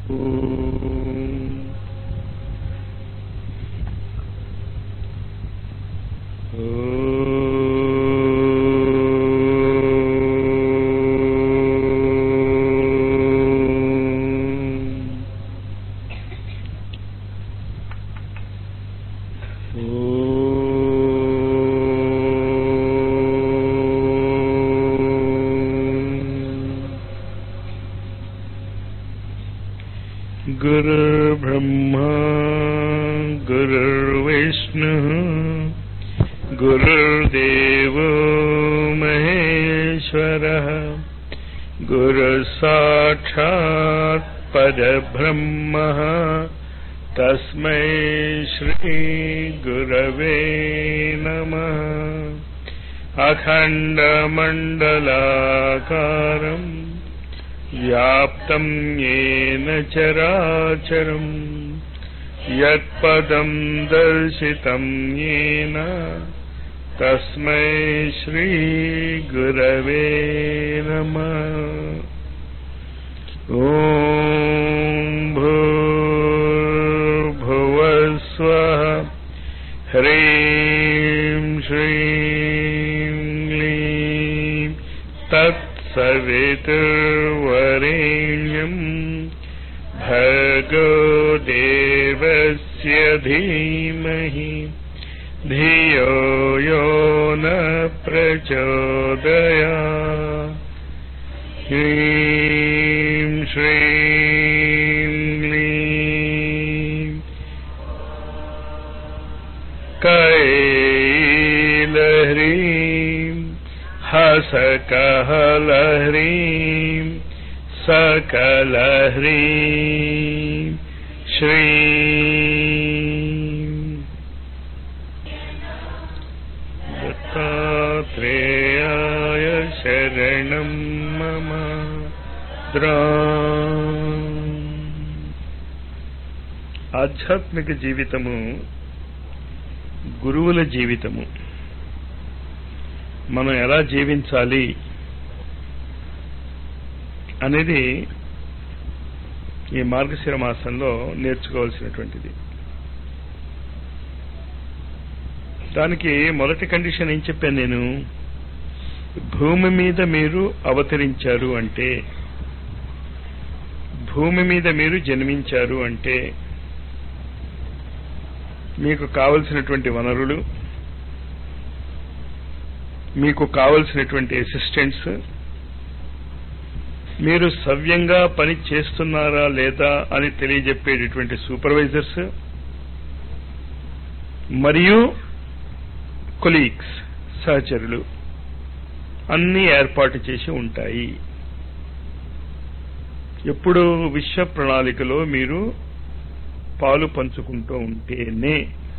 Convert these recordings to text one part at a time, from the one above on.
गुरुर्ब्रह्मा गुरुर्विष्णुः गुरुर्देवो महेश्वरः गुरुसाक्षात् परब्रह्मः तस्मै श्रीगुरवे नमः अखण्डमण्डलाकारम् व्याप्तं येन चराचरम् यत्पदं दर्शितं येन तस्मै श्रीगुरवे नमः ॐ भूर्भुवस्वः ह्रीं श्रीं क्लीं तत्सवितुर्वरेण्यम् भर्गो देवस्य धीमहि धियो यो न प्रचोदया ह्रीं श्रीं क्लीं कैलह्रीं हसकहलह्रीं सकलह्रीं श्रीं दत्तात्रेयाय शरणं मम द्रा ఆధ్యాత్మిక జీవితము గురువుల జీవితము మనం ఎలా జీవించాలి అనేది ఈ మార్గశిర మాసంలో నేర్చుకోవాల్సినటువంటిది దానికి మొదటి కండిషన్ ఏం చెప్పాను నేను భూమి మీద మీరు అవతరించారు అంటే భూమి మీద మీరు జన్మించారు అంటే మీకు కావలసినటువంటి వనరులు మీకు కావలసినటువంటి అసిస్టెంట్స్ మీరు సవ్యంగా పని చేస్తున్నారా లేదా అని తెలియజెప్పేటటువంటి సూపర్వైజర్స్ మరియు కొలీగ్స్ సహచరులు అన్ని ఏర్పాటు చేసి ఉంటాయి ఎప్పుడు విశ్వ ప్రణాళికలో మీరు పాలు పంచుకుంటూ ఉంటేనే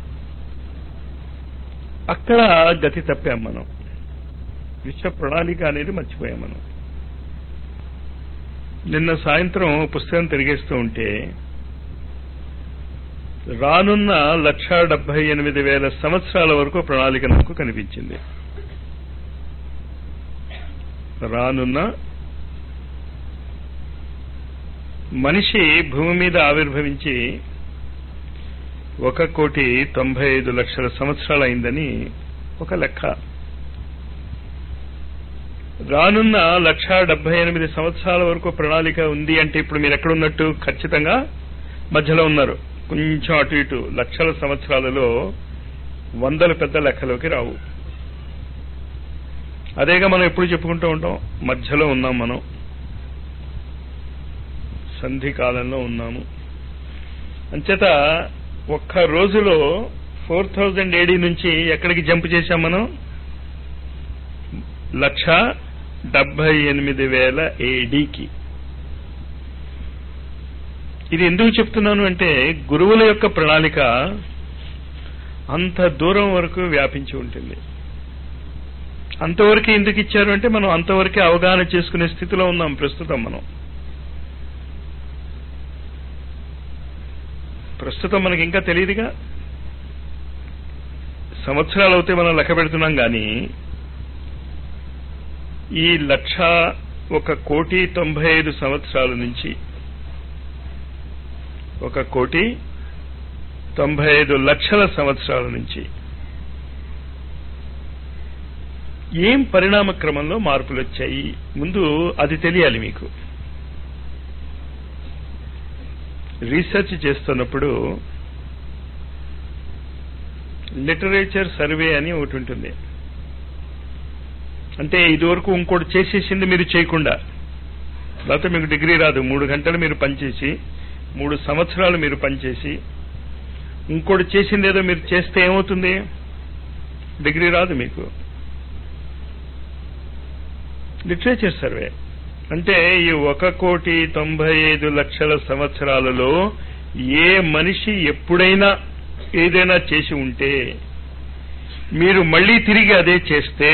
అక్కడ గతి తప్పాం మనం విశ్వ ప్రణాళిక అనేది మర్చిపోయాం మనం నిన్న సాయంత్రం పుస్తకం తిరిగేస్తూ ఉంటే రానున్న లక్షా డెబ్బై ఎనిమిది వేల సంవత్సరాల వరకు ప్రణాళిక నాకు కనిపించింది రానున్న మనిషి భూమి మీద ఆవిర్భవించి ఒక కోటి తొంభై ఐదు లక్షల సంవత్సరాలు అయిందని ఒక లెక్క రానున్న లక్షా డెబ్బై ఎనిమిది సంవత్సరాల వరకు ప్రణాళిక ఉంది అంటే ఇప్పుడు మీరు ఎక్కడున్నట్టు ఖచ్చితంగా మధ్యలో ఉన్నారు కొంచెం అటు ఇటు లక్షల సంవత్సరాలలో వందల పెద్ద లెక్కలోకి రావు అదేగా మనం ఎప్పుడు చెప్పుకుంటూ ఉంటాం మధ్యలో ఉన్నాం మనం సంధి కాలంలో ఉన్నాము అంచేత ఒక్క రోజులో ఫోర్ థౌజండ్ ఏడీ నుంచి ఎక్కడికి జంప్ చేశాం మనం లక్ష డెబ్బై ఎనిమిది వేల ఏడీకి ఇది ఎందుకు చెప్తున్నాను అంటే గురువుల యొక్క ప్రణాళిక అంత దూరం వరకు వ్యాపించి ఉంటుంది అంతవరకు ఎందుకు ఇచ్చారు అంటే మనం అంతవరకే అవగాహన చేసుకునే స్థితిలో ఉన్నాం ప్రస్తుతం మనం ప్రస్తుతం మనకి ఇంకా తెలియదుగా సంవత్సరాలు అవుతే మనం లెక్క పెడుతున్నాం కానీ ఈ లక్ష ఒక కోటి తొంభై ఐదు సంవత్సరాల నుంచి ఒక కోటి తొంభై ఐదు లక్షల సంవత్సరాల నుంచి ఏం పరిణామ క్రమంలో మార్పులు వచ్చాయి ముందు అది తెలియాలి మీకు రీసెర్చ్ చేస్తున్నప్పుడు లిటరేచర్ సర్వే అని ఒకటి ఉంటుంది అంటే ఇదివరకు ఇంకోటి చేసేసింది మీరు చేయకుండా లేకపోతే మీకు డిగ్రీ రాదు మూడు గంటలు మీరు పనిచేసి మూడు సంవత్సరాలు మీరు పనిచేసి ఇంకోటి చేసింది ఏదో మీరు చేస్తే ఏమవుతుంది డిగ్రీ రాదు మీకు లిటరేచర్ సర్వే అంటే ఈ ఒక కోటి తొంభై ఐదు లక్షల సంవత్సరాలలో ఏ మనిషి ఎప్పుడైనా ఏదైనా చేసి ఉంటే మీరు మళ్ళీ తిరిగి అదే చేస్తే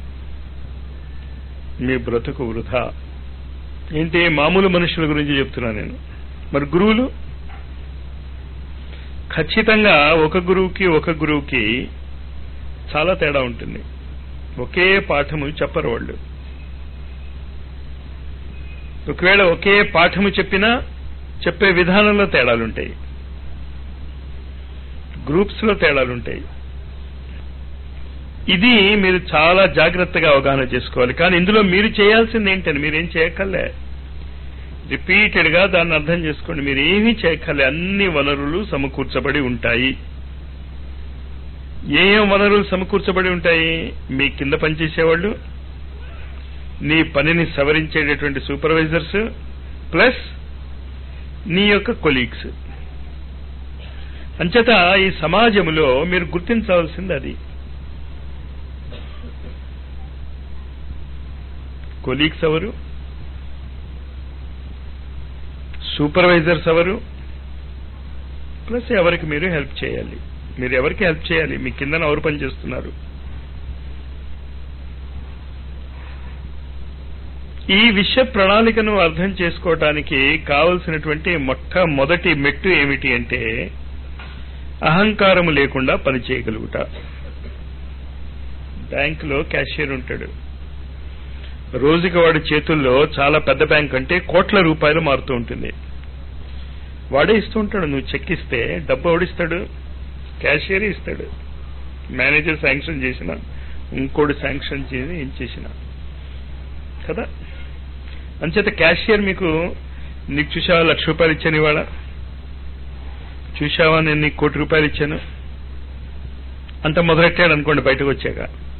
మీ బ్రతుకు వృధా ఏంటి మామూలు మనుషుల గురించి చెప్తున్నా నేను మరి గురువులు ఖచ్చితంగా ఒక గురువుకి ఒక గురువుకి చాలా తేడా ఉంటుంది ఒకే పాఠము చెప్పరు వాళ్ళు ఒకవేళ ఒకే పాఠము చెప్పినా చెప్పే విధానంలో తేడాలుంటాయి గ్రూప్స్ లో తేడాలుంటాయి ఇది మీరు చాలా జాగ్రత్తగా అవగాహన చేసుకోవాలి కానీ ఇందులో మీరు చేయాల్సింది ఏంటని మీరేం చేయక్కర్లే రిపీటెడ్ గా దాన్ని అర్థం చేసుకోండి మీరు ఏమీ చేయక్కర్లే అన్ని వనరులు సమకూర్చబడి ఉంటాయి ఏ ఏం వనరులు సమకూర్చబడి ఉంటాయి మీ కింద పనిచేసేవాళ్ళు నీ పనిని సవరించేటటువంటి సూపర్వైజర్స్ ప్లస్ నీ యొక్క కొలీగ్స్ అంచేత ఈ సమాజంలో మీరు గుర్తించవలసింది అది కొలీగ్స్ ఎవరు సూపర్వైజర్స్ ఎవరు ప్లస్ ఎవరికి మీరు హెల్ప్ చేయాలి మీరు ఎవరికి హెల్ప్ చేయాలి మీ కిందన ఎవరు పనిచేస్తున్నారు ఈ విషయ ప్రణాళికను అర్థం చేసుకోవటానికి కావలసినటువంటి మొట్టమొదటి మెట్టు ఏమిటి అంటే అహంకారము లేకుండా పనిచేయగలుగుట బ్యాంకులో క్యాషియర్ ఉంటాడు రోజుకి వాడి చేతుల్లో చాలా పెద్ద బ్యాంక్ అంటే కోట్ల రూపాయలు మారుతూ ఉంటుంది వాడే ఇస్తూ ఉంటాడు నువ్వు చెక్ ఇస్తే డబ్బు ఎవడిస్తాడు క్యాషియర్ ఇస్తాడు మేనేజర్ శాంక్షన్ చేసిన ఇంకోటి శాంక్షన్ చేసి ఏం చేసిన కదా అంచేత క్యాషియర్ మీకు నీకు చూసావా లక్ష రూపాయలు ఇచ్చాను ఇవాళ చూసావా నేను నీకు కోటి రూపాయలు ఇచ్చాను అంత మొదలెట్టాడు అనుకోండి బయటకు వచ్చాక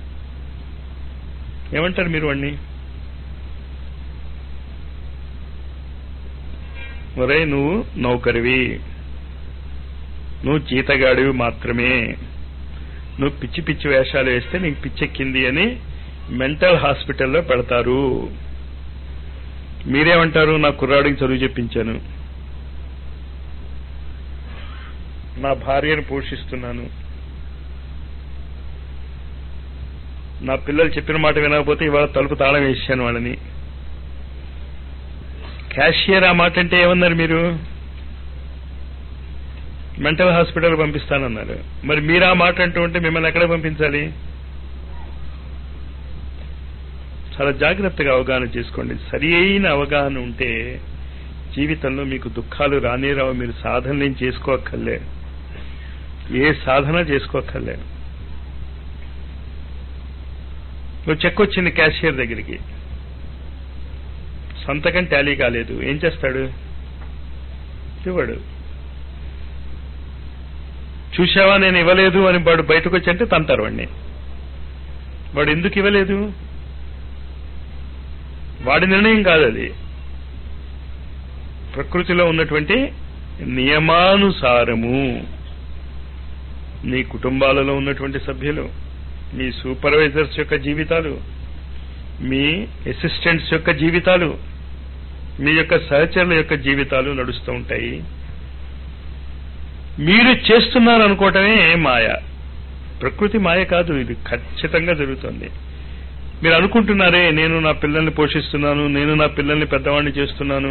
ఏమంటారు మీరు వాడిని ఒరే నువ్వు నౌకరివి నువ్వు జీతగాడివి మాత్రమే నువ్వు పిచ్చి పిచ్చి వేషాలు వేస్తే నీకు పిచ్చెక్కింది అని మెంటల్ హాస్పిటల్లో పెడతారు మీరేమంటారు నా కుర్రాడికి చదువు చెప్పించాను నా భార్యను పోషిస్తున్నాను నా పిల్లలు చెప్పిన మాట వినకపోతే ఇవాళ తలుపు తాళం వేసాను వాళ్ళని క్యాషియర్ ఆ మాట అంటే ఏమన్నారు మీరు మెంటల్ హాస్పిటల్ పంపిస్తానన్నారు మరి మీరు ఆ మాట అంటూ ఉంటే మిమ్మల్ని ఎక్కడ పంపించాలి చాలా జాగ్రత్తగా అవగాహన చేసుకోండి సరి అయిన అవగాహన ఉంటే జీవితంలో మీకు దుఃఖాలు రానే రావు మీరు సాధనలేం చేసుకోక్కర్లే ఏ సాధన చేసుకోక్కర్లే నువ్వు చెక్ వచ్చింది క్యాషియర్ దగ్గరికి సంతకం టాలీ కాలేదు ఏం చేస్తాడు ఇవ్వడు చూశావా నేను ఇవ్వలేదు అని వాడు బయటకు వచ్చి అంటే తంతారు వాడిని వాడు ఎందుకు ఇవ్వలేదు వాడి నిర్ణయం కాదు అది ప్రకృతిలో ఉన్నటువంటి నియమానుసారము నీ కుటుంబాలలో ఉన్నటువంటి సభ్యులు మీ సూపర్వైజర్స్ యొక్క జీవితాలు మీ అసిస్టెంట్స్ యొక్క జీవితాలు మీ యొక్క సహచరుల యొక్క జీవితాలు నడుస్తూ ఉంటాయి మీరు చేస్తున్నారు అనుకోవటమే మాయ ప్రకృతి మాయ కాదు ఇది ఖచ్చితంగా జరుగుతుంది మీరు అనుకుంటున్నారే నేను నా పిల్లల్ని పోషిస్తున్నాను నేను నా పిల్లల్ని పెద్దవాడిని చేస్తున్నాను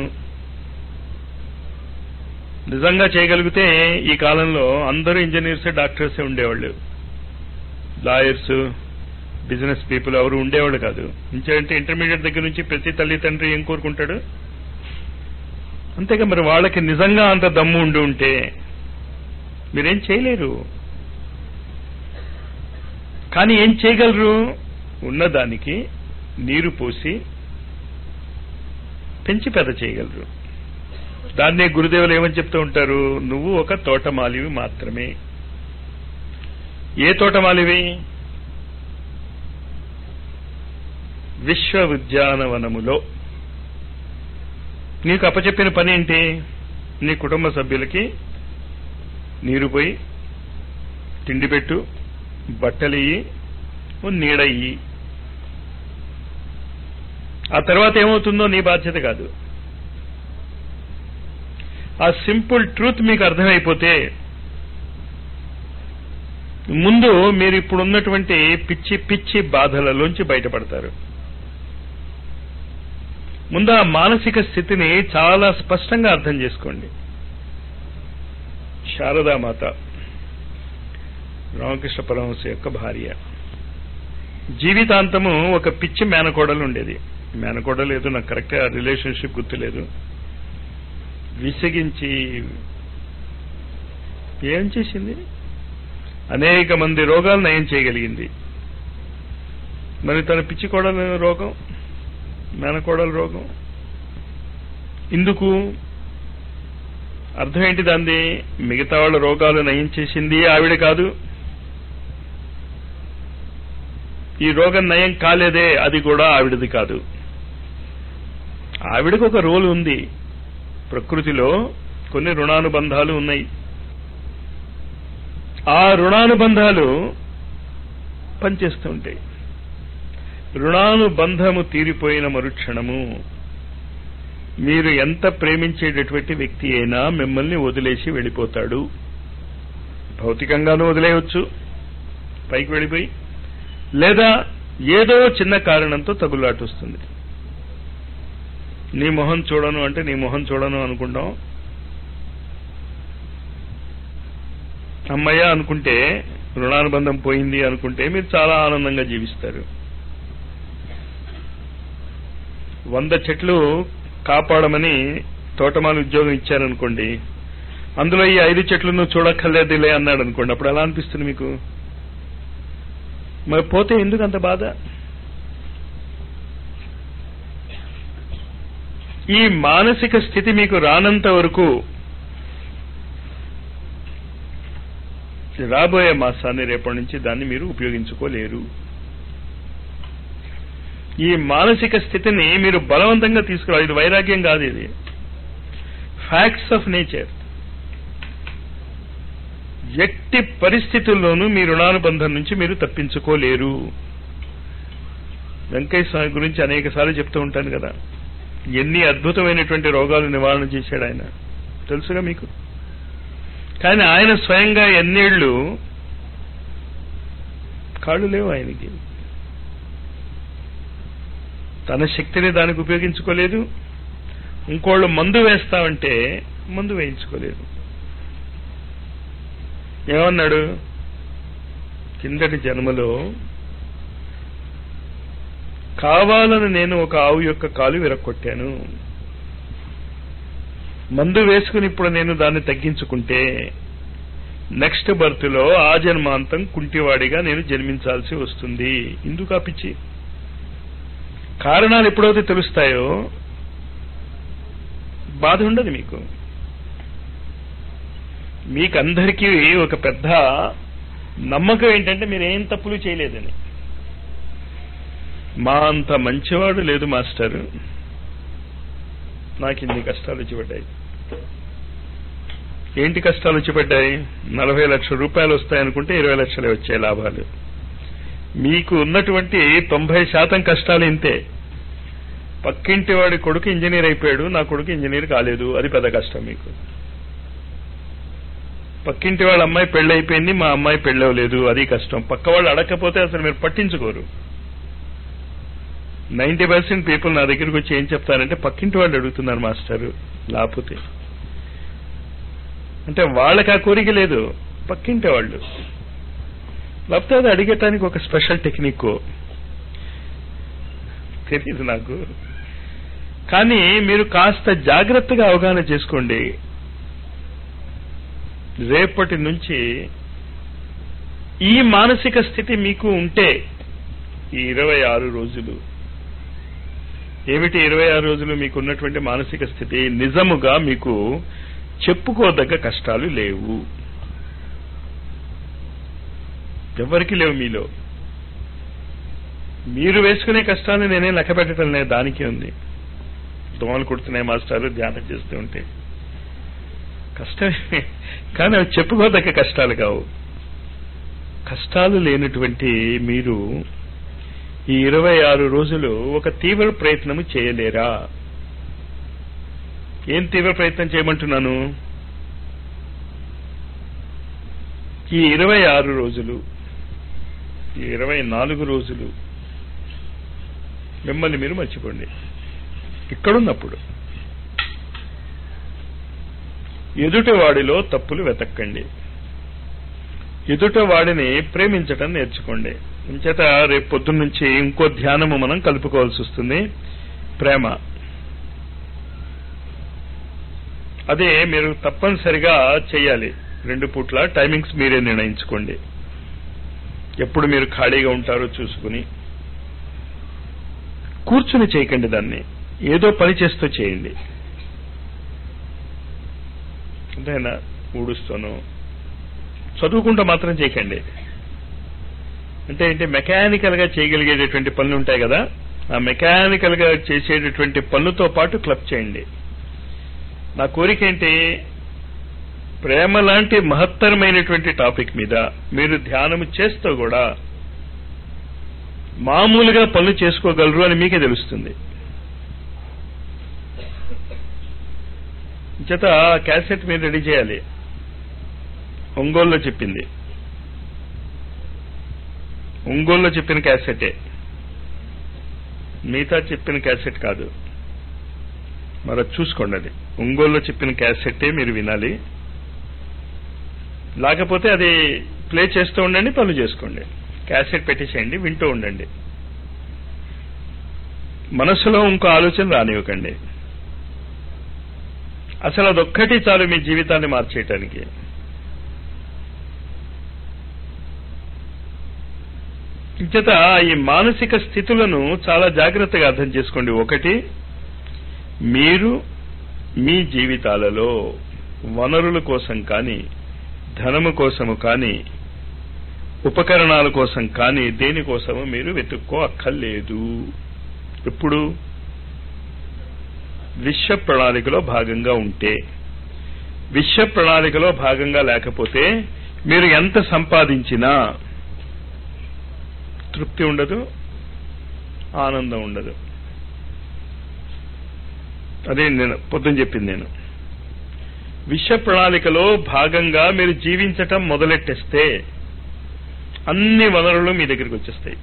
నిజంగా చేయగలిగితే ఈ కాలంలో అందరూ ఇంజనీర్స్ డాక్టర్సే ఉండేవాళ్ళు లాయర్స్ బిజినెస్ పీపుల్ ఎవరు ఉండేవాళ్ళు కాదు ఇంకేంటే ఇంటర్మీడియట్ దగ్గర నుంచి ప్రతి తల్లి తండ్రి ఏం కోరుకుంటాడు అంతేగా మరి వాళ్ళకి నిజంగా అంత దమ్ము ఉండి ఉంటే మీరేం చేయలేరు కానీ ఏం చేయగలరు ఉన్నదానికి నీరు పోసి పెంచి పెద్ద చేయగలరు దాన్నే గురుదేవులు ఏమని చెప్తూ ఉంటారు నువ్వు ఒక తోటమాలివి మాత్రమే ఏ తోటమాలివి విశ్వ ఉద్యానవనములో నీకు అప్పచెప్పిన పని ఏంటి నీ కుటుంబ సభ్యులకి నీరు పోయి తిండి పెట్టు బట్టలియ్యి నీడయ్యి ఆ తర్వాత ఏమవుతుందో నీ బాధ్యత కాదు ఆ సింపుల్ ట్రూత్ మీకు అర్థమైపోతే ముందు మీరు ఇప్పుడు ఉన్నటువంటి పిచ్చి పిచ్చి బాధలలోంచి బయటపడతారు ముందు ఆ మానసిక స్థితిని చాలా స్పష్టంగా అర్థం చేసుకోండి శారదామాత రామకృష్ణ పరమహంస యొక్క భార్య జీవితాంతము ఒక పిచ్చి మేనకోడలు ఉండేది మేనకోడలు ఏదో నాకు కరెక్ట్ రిలేషన్షిప్ గుర్తులేదు విసిగించి ఏం చేసింది అనేక మంది రోగాలు నయం చేయగలిగింది మరి తన పిచ్చి కోడల రోగం మేనకోడల రోగం ఇందుకు అర్థం ఏంటి దాంది మిగతా వాళ్ళ రోగాలు నయం చేసింది ఆవిడ కాదు ఈ రోగం నయం కాలేదే అది కూడా ఆవిడది కాదు ఆవిడకు ఒక రోల్ ఉంది ప్రకృతిలో కొన్ని రుణానుబంధాలు ఉన్నాయి ఆ రుణానుబంధాలు పనిచేస్తూ ఉంటాయి రుణానుబంధము తీరిపోయిన మరుక్షణము మీరు ఎంత ప్రేమించేటటువంటి వ్యక్తి అయినా మిమ్మల్ని వదిలేసి వెళ్ళిపోతాడు భౌతికంగానూ వదిలేయవచ్చు పైకి వెళ్ళిపోయి లేదా ఏదో చిన్న కారణంతో తగులాట వస్తుంది నీ మొహం చూడను అంటే నీ మొహం చూడను అనుకుంటాం అమ్మయ్య అనుకుంటే రుణానుబంధం పోయింది అనుకుంటే మీరు చాలా ఆనందంగా జీవిస్తారు వంద చెట్లు కాపాడమని తోటమాలి ఉద్యోగం ఇచ్చారనుకోండి అందులో ఈ ఐదు చెట్లు నువ్వు చూడక్కర్లేదులే అన్నాడు అనుకోండి అప్పుడు ఎలా అనిపిస్తుంది మీకు మరి పోతే ఎందుకు అంత బాధ ఈ మానసిక స్థితి మీకు రానంత వరకు రాబోయే మాసాన్ని రేపటి నుంచి దాన్ని మీరు ఉపయోగించుకోలేరు ఈ మానసిక స్థితిని మీరు బలవంతంగా తీసుకురావాలి ఇది వైరాగ్యం కాదు ఇది ఫ్యాక్ట్స్ ఆఫ్ నేచర్ ఎట్టి పరిస్థితుల్లోనూ మీ రుణానుబంధం నుంచి మీరు తప్పించుకోలేరు వెంకయ్య స్వామి గురించి అనేక సార్లు చెప్తూ ఉంటాను కదా ఎన్ని అద్భుతమైనటువంటి రోగాలు నివారణ చేశాడు ఆయన తెలుసుగా మీకు కానీ ఆయన స్వయంగా ఎన్నేళ్లు కాళ్ళు లేవు ఆయనకి తన శక్తిని దానికి ఉపయోగించుకోలేదు ఇంకోళ్ళు మందు వేస్తామంటే మందు వేయించుకోలేదు ఏమన్నాడు కిందటి జన్మలో కావాలని నేను ఒక ఆవు యొక్క కాలు విరక్కొట్టాను మందు వేసుకుని ఇప్పుడు నేను దాన్ని తగ్గించుకుంటే నెక్స్ట్ బర్త్ లో ఆ జన్మాంతం కుంటివాడిగా నేను జన్మించాల్సి వస్తుంది ఇందుకు ఆ పిచ్చి కారణాలు ఎప్పుడైతే తెలుస్తాయో బాధ ఉండదు మీకు మీకందరికీ ఒక పెద్ద నమ్మకం ఏంటంటే మీరు ఏం తప్పులు చేయలేదని మా అంత మంచివాడు లేదు మాస్టర్ నాకు ఇన్ని కష్టాలు వచ్చి పడ్డాయి ఏంటి కష్టాలు వచ్చి పడ్డాయి నలభై లక్షల రూపాయలు వస్తాయనుకుంటే ఇరవై లక్షలే వచ్చాయి లాభాలు మీకు ఉన్నటువంటి తొంభై శాతం కష్టాలు ఇంతే పక్కింటి వాడి కొడుకు ఇంజనీర్ అయిపోయాడు నా కొడుకు ఇంజనీర్ కాలేదు అది పెద్ద కష్టం మీకు పక్కింటి వాళ్ళ అమ్మాయి పెళ్ళి అయిపోయింది మా అమ్మాయి పెళ్ళవలేదు అది కష్టం పక్క వాళ్ళు అడగకపోతే అసలు మీరు పట్టించుకోరు నైన్టీ పర్సెంట్ పీపుల్ నా దగ్గరికి వచ్చి ఏం చెప్తారంటే పక్కింటి వాళ్ళు అడుగుతున్నారు మాస్టర్ లేకపోతే అంటే వాళ్ళకి ఆ కోరిక లేదు పక్కింటి వాళ్ళు లేకపోతే అది అడిగటానికి ఒక స్పెషల్ టెక్నిక్ తెలియదు నాకు కానీ మీరు కాస్త జాగ్రత్తగా అవగాహన చేసుకోండి రేపటి నుంచి ఈ మానసిక స్థితి మీకు ఉంటే ఈ ఇరవై ఆరు రోజులు ఏమిటి ఇరవై ఆరు రోజులు మీకు ఉన్నటువంటి మానసిక స్థితి నిజముగా మీకు చెప్పుకోదగ్గ కష్టాలు లేవు ఎవరికి లేవు మీలో మీరు వేసుకునే కష్టాన్ని నేనే లెక్క పెట్టడం లేదు దానికి ఉంది దోమలు కుడుతున్నాయి మాస్టారు ధ్యానం చేస్తూ ఉంటే కష్టమే కానీ అవి చెప్పుకోదగ్గ కష్టాలు కావు కష్టాలు లేనటువంటి మీరు ఈ ఇరవై ఆరు రోజులు ఒక తీవ్ర ప్రయత్నము చేయలేరా ఏం తీవ్ర ప్రయత్నం చేయమంటున్నాను ఈ ఇరవై ఆరు రోజులు ఈ ఇరవై నాలుగు రోజులు మిమ్మల్ని మీరు మర్చిపోండి ఇక్కడున్నప్పుడు ఎదుటి వాడిలో తప్పులు వెతక్కండి ఎదుట వాడిని ప్రేమించటం నేర్చుకోండి ఇంచేత రేపు పొద్దున్న నుంచి ఇంకో ధ్యానము మనం కలుపుకోవాల్సి వస్తుంది ప్రేమ అదే మీరు తప్పనిసరిగా చేయాలి రెండు పూట్ల టైమింగ్స్ మీరే నిర్ణయించుకోండి ఎప్పుడు మీరు ఖాళీగా ఉంటారో చూసుకుని కూర్చుని చేయకండి దాన్ని ఏదో పని చేస్తూ చేయండి అంతేనా ఊడుస్తాను చదువుకుంటూ మాత్రం చేయకండి అంటే ఏంటి మెకానికల్ గా చేయగలిగేటటువంటి పనులు ఉంటాయి కదా ఆ మెకానికల్ గా చేసేటటువంటి పనులతో పాటు క్లబ్ చేయండి నా కోరిక ఏంటి ప్రేమ లాంటి మహత్తరమైనటువంటి టాపిక్ మీద మీరు ధ్యానము చేస్తూ కూడా మామూలుగా పనులు చేసుకోగలరు అని మీకే తెలుస్తుంది చేత క్యాసెట్ మీరు రెడీ చేయాలి ఒంగోలులో చెప్పింది ఒంగోలులో చెప్పిన క్యాసెటే మిగతా చెప్పిన క్యాసెట్ కాదు మరి అది చూసుకోండి అది ఒంగోలులో చెప్పిన క్యాసెట్టే మీరు వినాలి లేకపోతే అది ప్లే చేస్తూ ఉండండి పనులు చేసుకోండి క్యాసెట్ పెట్టేసేయండి వింటూ ఉండండి మనసులో ఇంకో ఆలోచన రానివ్వకండి అసలు అదొక్కటి చాలు మీ జీవితాన్ని మార్చేయటానికి ఇంచేత ఈ మానసిక స్థితులను చాలా జాగ్రత్తగా అర్థం చేసుకోండి ఒకటి మీరు మీ జీవితాలలో వనరుల కోసం కానీ ధనము కోసము కానీ ఉపకరణాల కోసం కానీ దేనికోసము మీరు వెతుక్కో అక్కర్లేదు ఎప్పుడు విశ్వ ప్రణాళికలో భాగంగా ఉంటే విశ్వ ప్రణాళికలో భాగంగా లేకపోతే మీరు ఎంత సంపాదించినా తృప్తి ఉండదు ఆనందం ఉండదు అదే నేను పొద్దున చెప్పింది నేను విశ్వ ప్రణాళికలో భాగంగా మీరు జీవించటం మొదలెట్టేస్తే అన్ని వనరులు మీ దగ్గరికి వచ్చేస్తాయి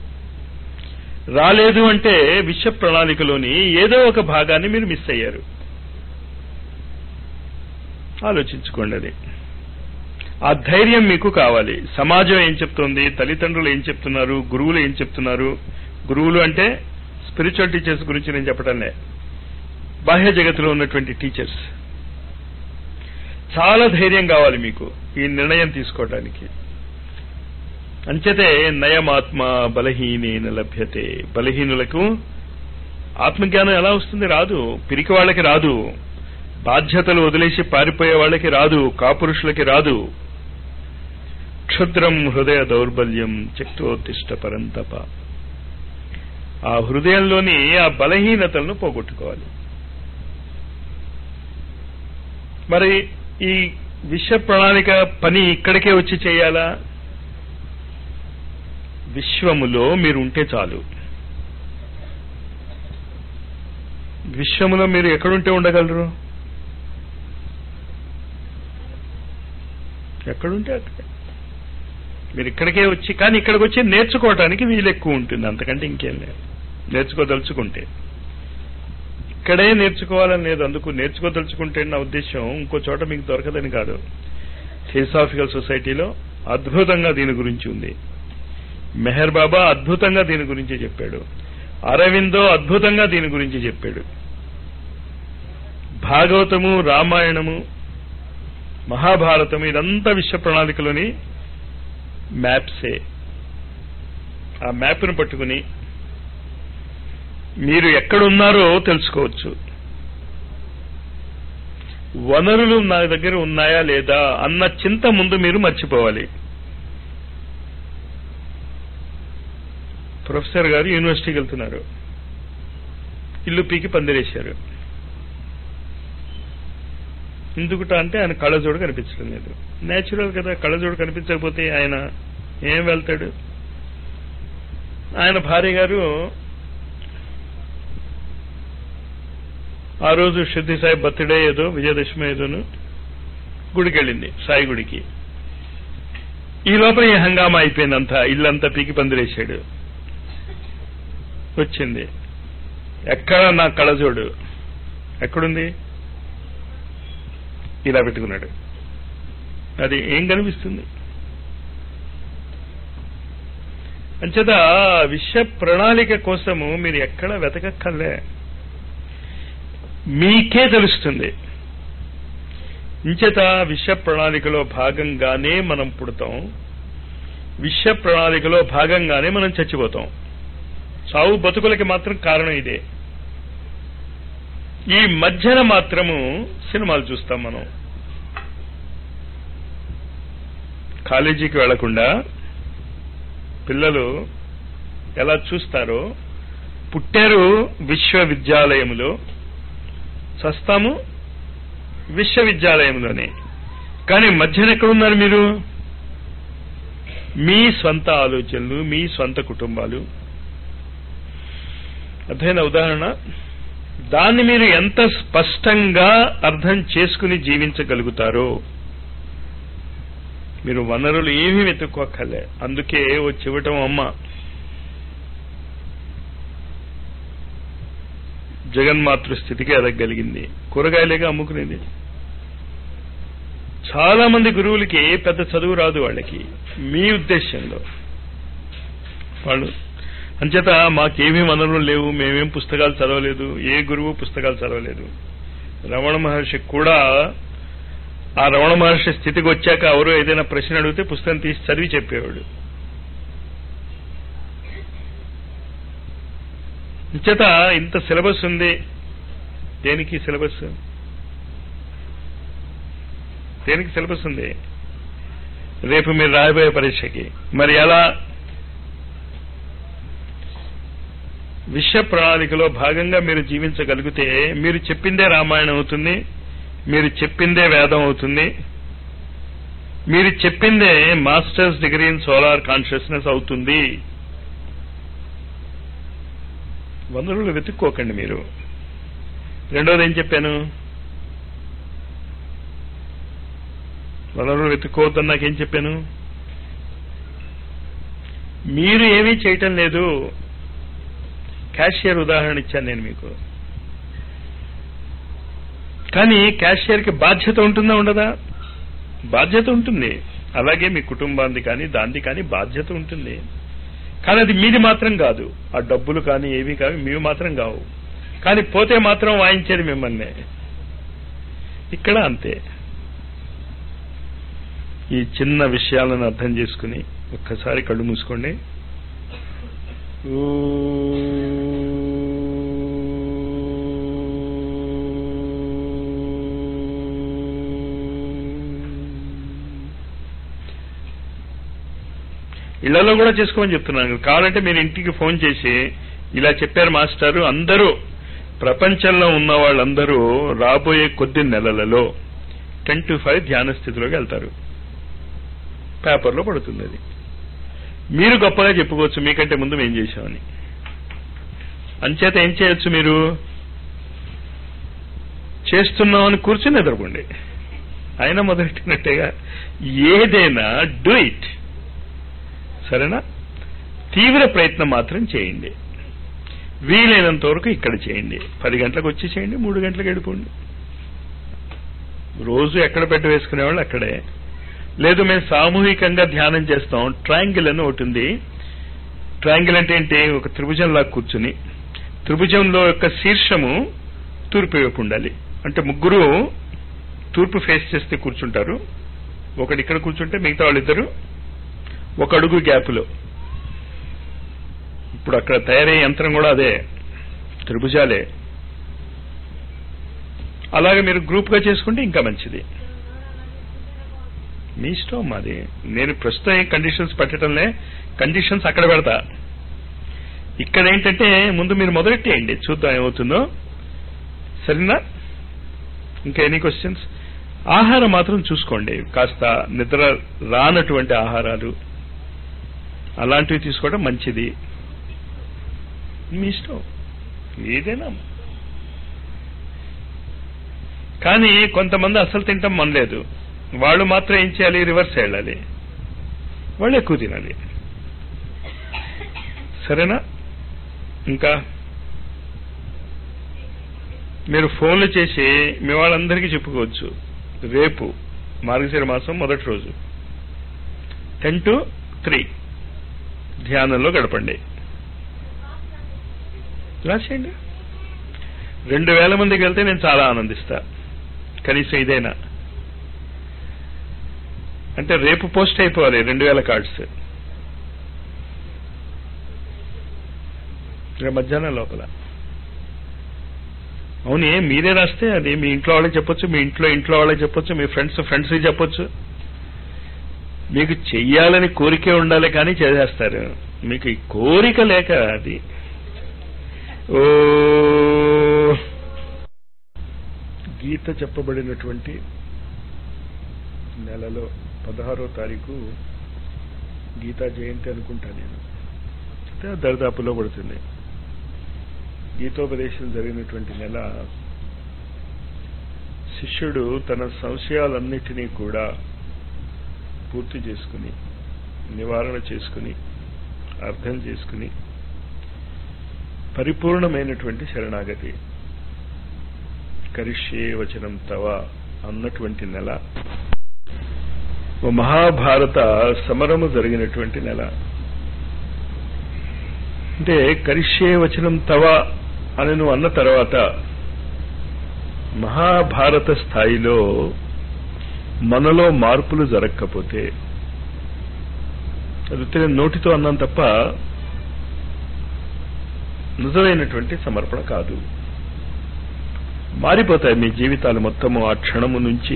రాలేదు అంటే విశ్వ ప్రణాళికలోని ఏదో ఒక భాగాన్ని మీరు మిస్ అయ్యారు ఆలోచించుకోండి అది ఆ ధైర్యం మీకు కావాలి సమాజం ఏం చెప్తోంది తల్లిదండ్రులు ఏం చెప్తున్నారు గురువులు ఏం చెప్తున్నారు గురువులు అంటే స్పిరిచువల్ టీచర్స్ గురించి నేను చెప్పటంలే బాహ్య జగత్తులో ఉన్నటువంటి టీచర్స్ చాలా ధైర్యం కావాలి మీకు ఈ నిర్ణయం తీసుకోవడానికి అంచేతే నయమాత్మ బలహీనేన లభ్యతే బలహీనులకు ఆత్మజ్ఞానం ఎలా వస్తుంది రాదు పిరికి వాళ్ళకి రాదు బాధ్యతలు వదిలేసి పారిపోయే వాళ్ళకి రాదు కాపురుషులకి రాదు క్షుద్రం హృదయ దౌర్బల్యం చక్రోత్తిష్ట పరంతప ఆ హృదయంలోని ఆ బలహీనతలను పోగొట్టుకోవాలి మరి ఈ విశ్వ ప్రణాళిక పని ఇక్కడికే వచ్చి చేయాలా విశ్వములో మీరు ఉంటే చాలు విశ్వములో మీరు ఎక్కడుంటే ఉండగలరు ఎక్కడుంటే అక్కడే మీరు ఇక్కడికే వచ్చి కానీ ఇక్కడికి వచ్చి నేర్చుకోవటానికి వీలు ఎక్కువ ఉంటుంది అంతకంటే ఇంకేం లేదు నేర్చుకోదలుచుకుంటే ఇక్కడే నేర్చుకోవాలని లేదు అందుకు నేర్చుకోదలుచుకుంటే నా ఉద్దేశం ఇంకో చోట మీకు దొరకదని కాదు థియోసాఫికల్ సొసైటీలో అద్భుతంగా దీని గురించి ఉంది మెహర్ బాబా అద్భుతంగా దీని గురించి చెప్పాడు అరవిందో అద్భుతంగా దీని గురించి చెప్పాడు భాగవతము రామాయణము మహాభారతము ఇదంతా విశ్వ ప్రణాళికలోని మ్యాప్సే ఆ మ్యాప్ను పట్టుకుని మీరు ఎక్కడున్నారో తెలుసుకోవచ్చు వనరులు నా దగ్గర ఉన్నాయా లేదా అన్న చింత ముందు మీరు మర్చిపోవాలి ప్రొఫెసర్ గారు యూనివర్సిటీకి వెళ్తున్నారు ఇల్లు పీకి పందిరేశారు ఎందుకుట అంటే ఆయన కళ్ళజోడు కనిపించడం లేదు నేచురల్ కదా కళ్ళజోడు కనిపించకపోతే ఆయన ఏం వెళ్తాడు ఆయన భార్య గారు ఆ రోజు శుద్ధి సాయి బర్త్డే ఏదో విజయదశమి ఏదోను గుడికి వెళ్ళింది సాయి గుడికి ఈ లోపల ఈ హంగామా అయిపోయిందంతా ఇల్లంతా పీకి పందిరేశాడు వచ్చింది ఎక్కడ నా కళ్ళజోడు ఎక్కడుంది ఇలా పెట్టుకున్నాడు అది ఏం కనిపిస్తుంది అంచేత విశ్వ ప్రణాళిక కోసము మీరు ఎక్కడ వెతకక్కర్లే మీకే తెలుస్తుంది ఇంచేత విశ్వ ప్రణాళికలో భాగంగానే మనం పుడతాం విశ్వ ప్రణాళికలో భాగంగానే మనం చచ్చిపోతాం చావు బతుకులకి మాత్రం కారణం ఇదే ఈ మధ్యన మాత్రము సినిమాలు చూస్తాం మనం కాలేజీకి వెళ్లకుండా పిల్లలు ఎలా చూస్తారో పుట్టారు విశ్వవిద్యాలయములో చస్తాము విశ్వవిద్యాలయంలోనే కానీ మధ్యన ఎక్కడున్నారు మీరు మీ స్వంత ఆలోచనలు మీ స్వంత కుటుంబాలు అర్థమైన ఉదాహరణ దాన్ని మీరు ఎంత స్పష్టంగా అర్థం చేసుకుని జీవించగలుగుతారో మీరు వనరులు ఏమీ వెతుక్కోక్కర్లే అందుకే ఓ చివటం అమ్మ జగన్మాతృ స్థితికి ఎదగలిగింది కూరగాయలేగా అమ్ముకునేది చాలా మంది గురువులకి పెద్ద చదువు రాదు వాళ్ళకి మీ ఉద్దేశంలో వాళ్ళు అంచేత మాకేమీ వనరులు లేవు మేమేం పుస్తకాలు చదవలేదు ఏ గురువు పుస్తకాలు చదవలేదు రమణ మహర్షి కూడా ఆ రమణ మహర్షి స్థితికి వచ్చాక ఎవరో ఏదైనా ప్రశ్న అడిగితే పుస్తకం తీసి చదివి చెప్పేవాడు ఇంచేత ఇంత సిలబస్ ఉంది దేనికి సిలబస్ దేనికి సిలబస్ ఉంది రేపు మీరు రాయబోయే పరీక్షకి మరి ఎలా విశ్వ ప్రణాళికలో భాగంగా మీరు జీవించగలిగితే మీరు చెప్పిందే రామాయణం అవుతుంది మీరు చెప్పిందే వేదం అవుతుంది మీరు చెప్పిందే masters degree in solar consciousness అవుతుంది వనరులు వెతుక్కోకండి మీరు రెండోది ఏం చెప్పాను వనరులు వెతుక్కోవద్దని నాకేం చెప్పాను మీరు ఏమీ చేయటం లేదు క్యాషియర్ ఉదాహరణ ఇచ్చాను నేను మీకు కానీ క్యాషియర్కి బాధ్యత ఉంటుందా ఉండదా బాధ్యత ఉంటుంది అలాగే మీ కుటుంబాన్ని కానీ దాన్ని కానీ బాధ్యత ఉంటుంది కానీ అది మీది మాత్రం కాదు ఆ డబ్బులు కానీ ఏవి కావి మీవి మాత్రం కావు కానీ పోతే మాత్రం వాయించేది మిమ్మల్ని ఇక్కడ అంతే ఈ చిన్న విషయాలను అర్థం చేసుకుని ఒక్కసారి కళ్ళు మూసుకోండి ఇళ్లలో కూడా చేసుకోమని చెప్తున్నాను కావాలంటే మీరు ఇంటికి ఫోన్ చేసి ఇలా చెప్పారు మాస్టారు అందరూ ప్రపంచంలో ఉన్న వాళ్ళందరూ రాబోయే కొద్ది నెలలలో టెన్ టు ఫైవ్ ధ్యాన స్థితిలోకి వెళ్తారు పేపర్లో పడుతుంది అది మీరు గొప్పగా చెప్పుకోవచ్చు మీకంటే ముందు మేం చేశామని అంచేత ఏం చేయొచ్చు మీరు చేస్తున్నామని కూర్చుని నిద్రపోండి అయినా మొదలెట్టినట్టేగా ఏదైనా డూ ఇట్ సరేనా తీవ్ర ప్రయత్నం మాత్రం చేయండి వీలైనంత వరకు ఇక్కడ చేయండి పది గంటలకు వచ్చి చేయండి మూడు గంటలకు వెళ్ళిపోండి రోజు ఎక్కడ పెట్ట వేసుకునే వాళ్ళు అక్కడే లేదు మేము సామూహికంగా ధ్యానం చేస్తాం ట్రయాంగిల్ అని ఒకటి ఉంది ట్రయాంగిల్ అంటే ఏంటి ఒక త్రిభుజంలా కూర్చుని త్రిభుజంలో యొక్క శీర్షము తూర్పు వైపు ఉండాలి అంటే ముగ్గురు తూర్పు ఫేస్ చేస్తే కూర్చుంటారు ఒకడు ఇక్కడ కూర్చుంటే మిగతా వాళ్ళిద్దరు ఒక అడుగు గ్యాప్లో ఇప్పుడు అక్కడ తయారయ్యే యంత్రం కూడా అదే త్రిభుజాలే అలాగే మీరు గ్రూప్గా చేసుకుంటే ఇంకా మంచిది మీ ఇష్టం మాది నేను ప్రస్తుతం ఏం కండిషన్స్ పెట్టడంలే కండిషన్స్ అక్కడ పెడతా ఇక్కడ ఏంటంటే ముందు మీరు మొదలెట్టేయండి చూద్దాం ఏమవుతుందో సరేనా ఇంకా ఎనీ క్వశ్చన్స్ ఆహారం మాత్రం చూసుకోండి కాస్త నిద్ర రానటువంటి ఆహారాలు అలాంటివి తీసుకోవడం మంచిది మీ ఇష్టం ఏదైనా కానీ కొంతమంది అసలు తింటాం మనలేదు వాళ్ళు మాత్రం ఏం చేయాలి రివర్స్ వెళ్ళాలి వాళ్ళు ఎక్కువ తినాలి సరేనా ఇంకా మీరు ఫోన్లు చేసి మీ వాళ్ళందరికీ చెప్పుకోవచ్చు రేపు మార్గశిర మాసం మొదటి రోజు టెన్ టు త్రీ ధ్యానంలో గడపండి రాసేయండి రెండు వేల మందికి వెళ్తే నేను చాలా ఆనందిస్తా కనీసం ఇదైనా అంటే రేపు పోస్ట్ అయిపోవాలి రెండు వేల కార్డ్స్ రేపు మధ్యాహ్నం లోపల అవునే మీరే రాస్తే అది మీ ఇంట్లో వాళ్ళకి చెప్పొచ్చు మీ ఇంట్లో ఇంట్లో వాళ్ళకి చెప్పొచ్చు మీ ఫ్రెండ్స్ ఫ్రెండ్స్కి చెప్పొచ్చు మీకు చెయ్యాలని కోరికే ఉండాలి కానీ చేసేస్తారు మీకు ఈ కోరిక లేక అది ఓ గీత చెప్పబడినటువంటి నెలలో పదహారో తారీఖు గీతా జయంతి అనుకుంటా నేను అంటే దరిదాపులో పడుతుంది గీతోపదేశం జరిగినటువంటి నెల శిష్యుడు తన సంశయాలన్నిటినీ కూడా పూర్తి చేసుకుని నివారణ చేసుకుని అర్థం చేసుకుని పరిపూర్ణమైనటువంటి శరణాగతి కరిష్యే వచనం తవ అన్నటువంటి నెల ఓ మహాభారత సమరము జరిగినటువంటి నెల అంటే కరిష్యే వచనం తవ అని నువ్వు అన్న తర్వాత మహాభారత స్థాయిలో మనలో మార్పులు జరగకపోతే అది నోటితో అన్నాం తప్ప నిజమైనటువంటి సమర్పణ కాదు మారిపోతాయి మీ జీవితాలు మొత్తము ఆ క్షణము నుంచి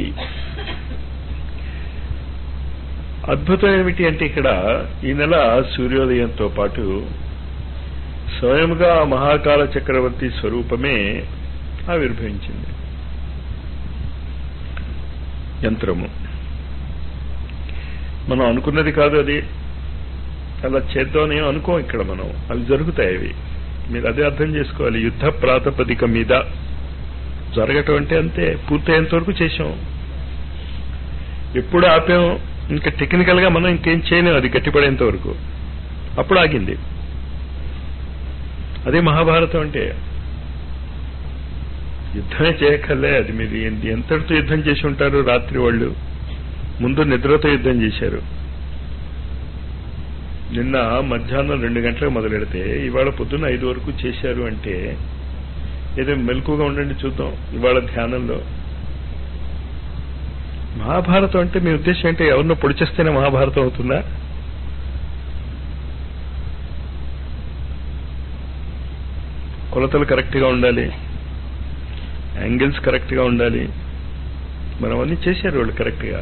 అద్భుతం ఏమిటి అంటే ఇక్కడ ఈ నెల సూర్యోదయంతో పాటు స్వయంగా మహాకాల చక్రవర్తి స్వరూపమే ఆవిర్భవించింది యంత్రము మనం అనుకున్నది కాదు అది అలా చేద్దామని అనుకోం ఇక్కడ మనం అవి జరుగుతాయి అవి మీరు అదే అర్థం చేసుకోవాలి యుద్ధ ప్రాతిపదిక మీద జరగటం అంటే అంతే పూర్తయ్యేంత వరకు చేసాం ఎప్పుడు ఆపాం ఇంకా టెక్నికల్ గా మనం ఇంకేం చేయలేం అది గట్టిపడేంత వరకు అప్పుడు ఆగింది అదే మహాభారతం అంటే యుద్ధమే చేయక్కర్లే అది మీరు ఎంతటితో యుద్ధం చేసి ఉంటారు రాత్రి వాళ్ళు ముందు నిద్రతో యుద్ధం చేశారు నిన్న మధ్యాహ్నం రెండు గంటలకు మొదలెడితే ఇవాళ పొద్దున్న ఐదు వరకు చేశారు అంటే ఏదో మెలకుగా ఉండండి చూద్దాం ఇవాళ ధ్యానంలో మహాభారతం అంటే మీ ఉద్దేశం అంటే ఎవరినో పొడిచేస్తేనే మహాభారతం అవుతుందా కొలతలు కరెక్ట్గా ఉండాలి యాంగిల్స్ కరెక్ట్గా ఉండాలి మనం అన్ని చేశారు వాళ్ళు కరెక్ట్గా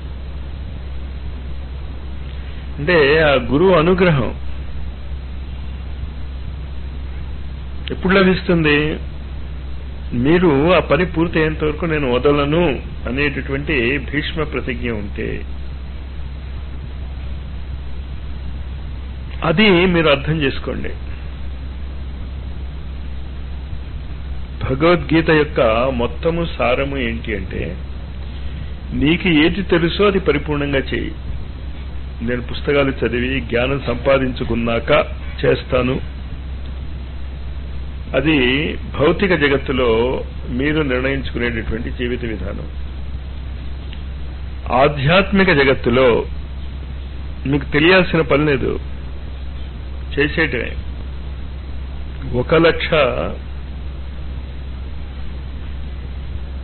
అంటే ఆ గురువు అనుగ్రహం ఎప్పుడు లభిస్తుంది మీరు ఆ పని పూర్తయ్యేంత వరకు నేను వదలను అనేటటువంటి భీష్మ ప్రతిజ్ఞ ఉంటే అది మీరు అర్థం చేసుకోండి భగవద్గీత యొక్క మొత్తము సారము ఏంటి అంటే నీకు ఏది తెలుసో అది పరిపూర్ణంగా చేయి నేను పుస్తకాలు చదివి జ్ఞానం సంపాదించుకున్నాక చేస్తాను అది భౌతిక జగత్తులో మీరు నిర్ణయించుకునేటటువంటి జీవిత విధానం ఆధ్యాత్మిక జగత్తులో మీకు తెలియాల్సిన పని లేదు చేసేటమే ఒక లక్ష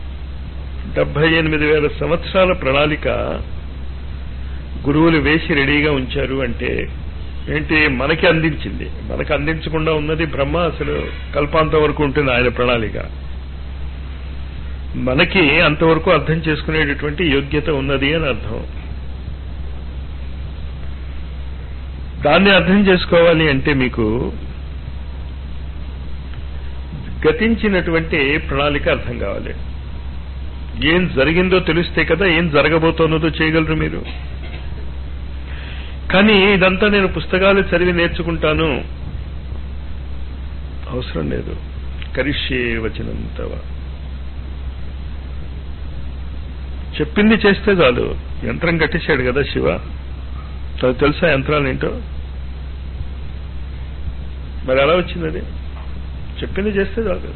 డెబ్బై ఎనిమిది వేల సంవత్సరాల ప్రణాళిక గురువులు వేసి రెడీగా ఉంచారు అంటే ఏంటి మనకి అందించింది మనకి అందించకుండా ఉన్నది బ్రహ్మ అసలు కల్పాంతం వరకు ఉంటుంది ఆయన ప్రణాళిక మనకి అంతవరకు అర్థం చేసుకునేటటువంటి యోగ్యత ఉన్నది అని అర్థం దాన్ని అర్థం చేసుకోవాలి అంటే మీకు గతించినటువంటి ప్రణాళిక అర్థం కావాలి ఏం జరిగిందో తెలిస్తే కదా ఏం జరగబోతున్నదో చేయగలరు మీరు కానీ ఇదంతా నేను పుస్తకాలు చదివి నేర్చుకుంటాను అవసరం లేదు కరిష్యే వచనంతవ చెప్పింది చేస్తే చాలు యంత్రం కట్టేశాడు కదా శివ తనకు తెలుసా యంత్రాలు ఏంటో మరి ఎలా వచ్చింది అది చెప్పింది చేస్తే చాలు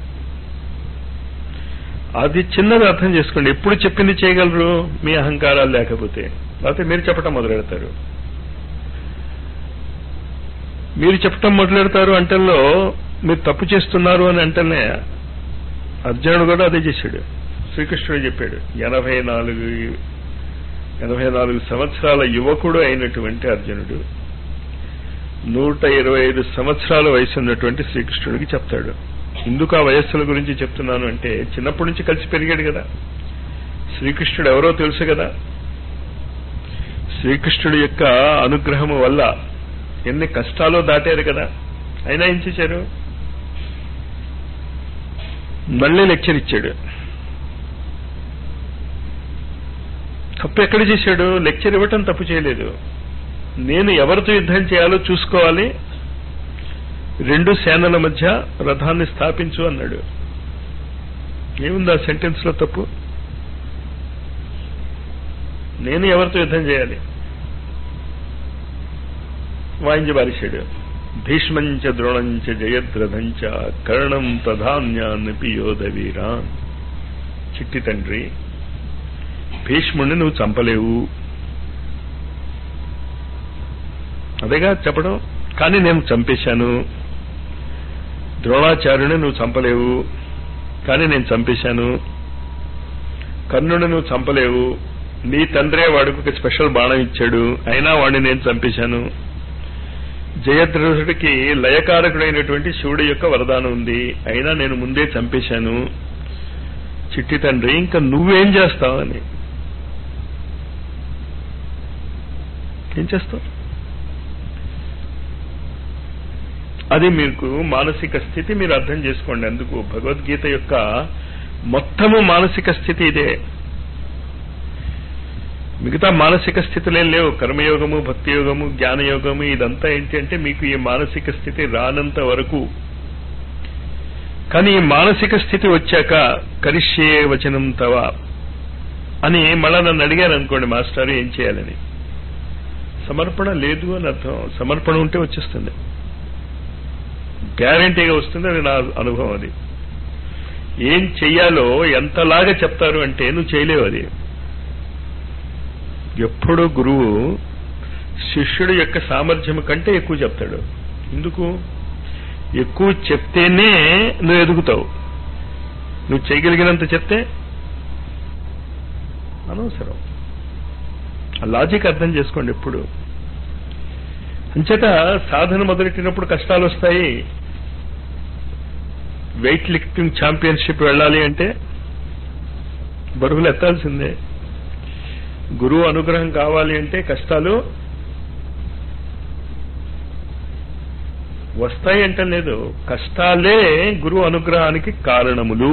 అది చిన్నది అర్థం చేసుకోండి ఎప్పుడు చెప్పింది చేయగలరు మీ అహంకారాలు లేకపోతే లేకపోతే మీరు చెప్పటం మొదలెడతారు మీరు చెప్పటం మొదలెడతారు అంటల్లో మీరు తప్పు చేస్తున్నారు అని అంటేనే అర్జునుడు కూడా అదే చేశాడు శ్రీకృష్ణుడు చెప్పాడు ఎనభై నాలుగు ఎనభై నాలుగు సంవత్సరాల యువకుడు అయినటువంటి అర్జునుడు నూట ఇరవై ఐదు సంవత్సరాల వయసు ఉన్నటువంటి శ్రీకృష్ణుడికి చెప్తాడు ఎందుకు ఆ వయస్సుల గురించి చెప్తున్నాను అంటే చిన్నప్పటి నుంచి కలిసి పెరిగాడు కదా శ్రీకృష్ణుడు ఎవరో తెలుసు కదా శ్రీకృష్ణుడి యొక్క అనుగ్రహము వల్ల ఎన్ని కష్టాలు దాటారు కదా అయినా ఏం చేశారు మళ్ళీ లెక్చర్ ఇచ్చాడు తప్పు ఎక్కడ చేశాడు లెక్చర్ ఇవ్వటం తప్పు చేయలేదు నేను ఎవరితో యుద్ధం చేయాలో చూసుకోవాలి రెండు సేనల మధ్య రథాన్ని స్థాపించు అన్నాడు ఏముంది ఆ సెంటెన్స్ లో తప్పు నేను ఎవరితో యుద్ధం చేయాలి వాయించి బారిశాడు భీష్మంచ ద్రోణంచ జయద్రథంచ కర్ణం తధాన్యాన్ని యోధవీరాన్ చిట్టి తండ్రి భీష్ముడిని నువ్వు చంపలేవు అదేగా చెప్పడం కానీ నేను చంపేశాను ద్రోణాచార్యుని నువ్వు చంపలేవు కానీ నేను చంపేశాను కర్ణుని నువ్వు చంపలేవు నీ తండ్రే వాడికి ఒక స్పెషల్ బాణం ఇచ్చాడు అయినా వాడిని నేను చంపేశాను జయద్రథుడికి లయకారకుడైనటువంటి శివుడి యొక్క వరదానం ఉంది అయినా నేను ముందే చంపేశాను చిట్టి తండ్రి ఇంకా నువ్వేం చేస్తావని ఏం చేస్తావు అది మీకు మానసిక స్థితి మీరు అర్థం చేసుకోండి అందుకు భగవద్గీత యొక్క మొత్తము మానసిక స్థితి ఇదే మిగతా మానసిక స్థితులేం లేవు కర్మయోగము భక్తి యోగము జ్ఞానయోగము ఇదంతా ఏంటి అంటే మీకు ఈ మానసిక స్థితి రానంత వరకు కానీ ఈ మానసిక స్థితి వచ్చాక కరిష్యే వచనం తవ అని మళ్ళా నన్ను అడిగారు అనుకోండి మాస్టర్ ఏం చేయాలని సమర్పణ లేదు అని అర్థం సమర్పణ ఉంటే వచ్చేస్తుంది గ్యారంటీగా వస్తుంది అది నా అనుభవం అది ఏం చెయ్యాలో ఎంతలాగా చెప్తారు అంటే నువ్వు చేయలేవు అది ఎప్పుడు గురువు శిష్యుడి యొక్క సామర్థ్యం కంటే ఎక్కువ చెప్తాడు ఎందుకు ఎక్కువ చెప్తేనే నువ్వు ఎదుగుతావు నువ్వు చేయగలిగినంత చెప్తే అనవసరం ఆ లాజిక్ అర్థం చేసుకోండి ఎప్పుడు అంచేత సాధన మొదలెట్టినప్పుడు కష్టాలు వస్తాయి వెయిట్ లిఫ్టింగ్ ఛాంపియన్షిప్ వెళ్ళాలి అంటే బరువులు ఎత్తాల్సిందే గురువు అనుగ్రహం కావాలి అంటే కష్టాలు వస్తాయి అంటే లేదు కష్టాలే గురువు అనుగ్రహానికి కారణములు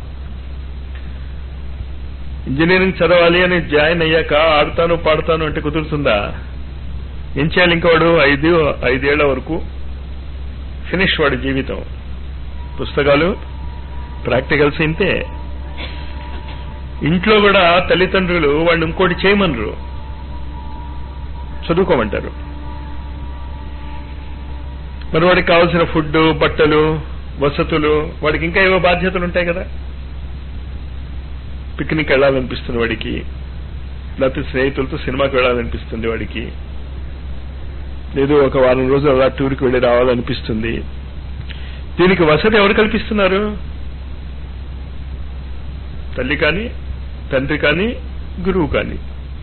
ఇంజనీరింగ్ చదవాలి అని జాయిన్ అయ్యాక ఆడతాను పాడతాను అంటే కుదురుతుందా ఏం చేయాలి ఇంకా వాడు ఐదు ఐదేళ్ల వరకు ఫినిష్ వాడి జీవితం పుస్తకాలు ప్రాక్టికల్స్ ఇంతే ఇంట్లో కూడా తల్లిదండ్రులు వాడిని ఇంకోటి చేయమనరు చదువుకోమంటారు మరి వాడికి కావాల్సిన ఫుడ్ బట్టలు వసతులు వాడికి ఇంకా ఏవో బాధ్యతలు ఉంటాయి కదా పిక్నిక్ వెళ్ళాలనిపిస్తుంది వాడికి లేకపోతే స్నేహితులతో సినిమాకి వెళ్ళాలనిపిస్తుంది వాడికి లేదు ఒక వారం రోజులు అలా టూర్కి వెళ్ళి రావాలనిపిస్తుంది దీనికి వసతి ఎవరు కల్పిస్తున్నారు తల్లి కానీ తండ్రి కానీ గురువు కానీ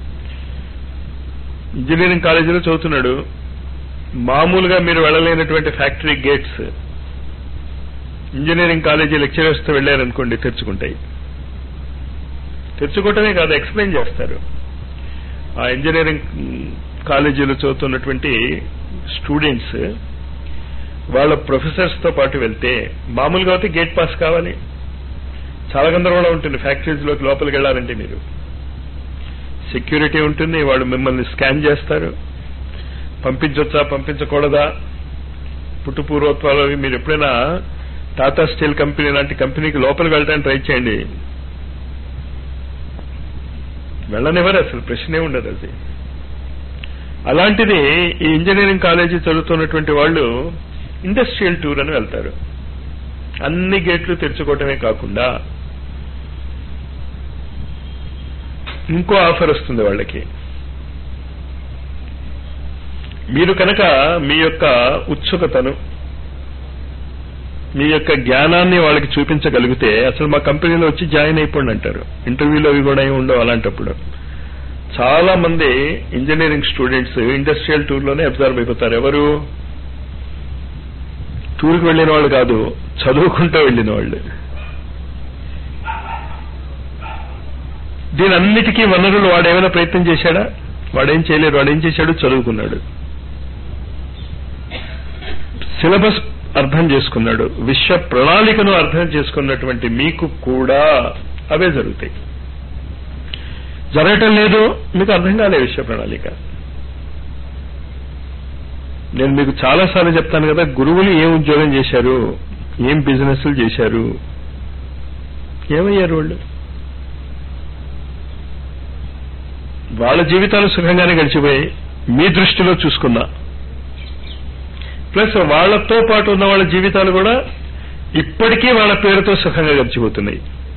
ఇంజనీరింగ్ కాలేజీలో చదువుతున్నాడు మామూలుగా మీరు వెళ్ళలేనటువంటి ఫ్యాక్టరీ గేట్స్ ఇంజనీరింగ్ కాలేజీ లెక్చరర్స్తో వెళ్ళారనుకోండి తెరుచుకుంటాయి తెరుచుకోవటమే కాదు ఎక్స్ప్లెయిన్ చేస్తారు ఆ ఇంజనీరింగ్ కాలేజీలో చదువుతున్నటువంటి స్టూడెంట్స్ వాళ్ళ ప్రొఫెసర్స్ తో పాటు వెళ్తే మామూలుగా అయితే గేట్ పాస్ కావాలి చాలా గందరగోళం ఉంటుంది ఫ్యాక్టరీస్ లోకి లోపలికి వెళ్ళాలంటే మీరు సెక్యూరిటీ ఉంటుంది వాళ్ళు మిమ్మల్ని స్కాన్ చేస్తారు పంపించొచ్చా పంపించకూడదా పుట్టు పూర్వత్వాలు అవి మీరు ఎప్పుడైనా టాటా స్టీల్ కంపెనీ లాంటి కంపెనీకి లోపలికి వెళ్ళడానికి ట్రై చేయండి వెళ్ళనివ్వరు అసలు ప్రశ్నే ఉండదు అది అలాంటిది ఈ ఇంజనీరింగ్ కాలేజీ చదువుతున్నటువంటి వాళ్ళు ఇండస్ట్రియల్ టూర్ అని వెళ్తారు అన్ని గేట్లు తెరుచుకోవటమే కాకుండా ఇంకో ఆఫర్ వస్తుంది వాళ్ళకి మీరు కనుక మీ యొక్క ఉత్సుకతను మీ యొక్క జ్ఞానాన్ని వాళ్ళకి చూపించగలిగితే అసలు మా కంపెనీలో వచ్చి జాయిన్ అయిపోండి అంటారు ఇంటర్వ్యూలో అవి కూడా ఏమి ఉండవు అలాంటప్పుడు చాలా మంది ఇంజనీరింగ్ స్టూడెంట్స్ ఇండస్ట్రియల్ టూర్ లోనే అబ్జర్వ్ అయిపోతారు ఎవరు టూర్కి వెళ్ళిన వాళ్ళు కాదు చదువుకుంటూ వెళ్ళిన వాళ్ళు దీని అన్నిటికీ వనరులు వాడు ఏమైనా ప్రయత్నం చేశాడా వాడేం చేయలేడు వాడేం చేశాడు చదువుకున్నాడు సిలబస్ అర్థం చేసుకున్నాడు విశ్వ ప్రణాళికను అర్థం చేసుకున్నటువంటి మీకు కూడా అవే జరుగుతాయి జరగటం లేదు మీకు అర్థం కాలే విశ్వ ప్రణాళిక నేను మీకు చాలాసార్లు చెప్తాను కదా గురువులు ఏం ఉద్యోగం చేశారు ఏం బిజినెస్లు చేశారు ఏమయ్యారు వాళ్ళు వాళ్ళ జీవితాలు సుఖంగానే గడిచిపోయాయి మీ దృష్టిలో చూసుకున్నా ప్లస్ వాళ్లతో పాటు ఉన్న వాళ్ళ జీవితాలు కూడా ఇప్పటికీ వాళ్ళ పేరుతో సుఖంగా గడిచిపోతున్నాయి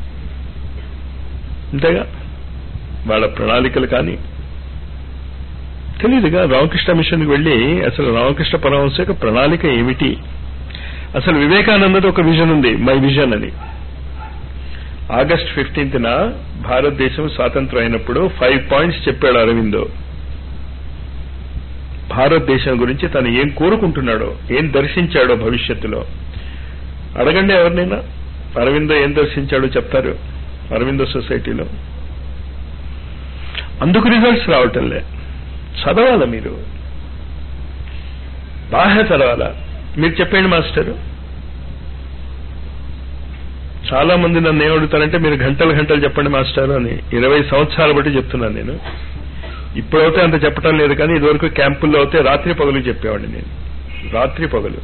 అంతేగా వాళ్ళ ప్రణాళికలు కానీ తెలియదుగా రామకృష్ణ మిషన్కి వెళ్ళి అసలు రామకృష్ణ పరమహంస యొక్క ప్రణాళిక ఏమిటి అసలు వివేకానందది ఒక విజన్ ఉంది మై విజన్ అని ఆగస్ట్ ఫిఫ్టీన్త్ న భారతదేశం స్వాతంత్రం అయినప్పుడు ఫైవ్ పాయింట్స్ చెప్పాడు అరవిందో భారతదేశం గురించి తను ఏం కోరుకుంటున్నాడో ఏం దర్శించాడో భవిష్యత్తులో అడగండి ఎవరినైనా అరవిందో ఏం దర్శించాడో చెప్తారు అరవిందో సొసైటీలో అందుకు రిజల్ట్స్ రావటంలే చదవాలా మీరు బాగా చదవాలా మీరు చెప్పండి మాస్టరు చాలా మంది నన్ను ఏమడుగుతారంటే మీరు గంటలు గంటలు చెప్పండి మాస్టర్ అని ఇరవై సంవత్సరాలు బట్టి చెప్తున్నాను నేను ఇప్పుడైతే అంత చెప్పడం లేదు కానీ ఇదివరకు క్యాంపుల్లో అయితే రాత్రి పగలు చెప్పేవాడిని నేను రాత్రి పగలు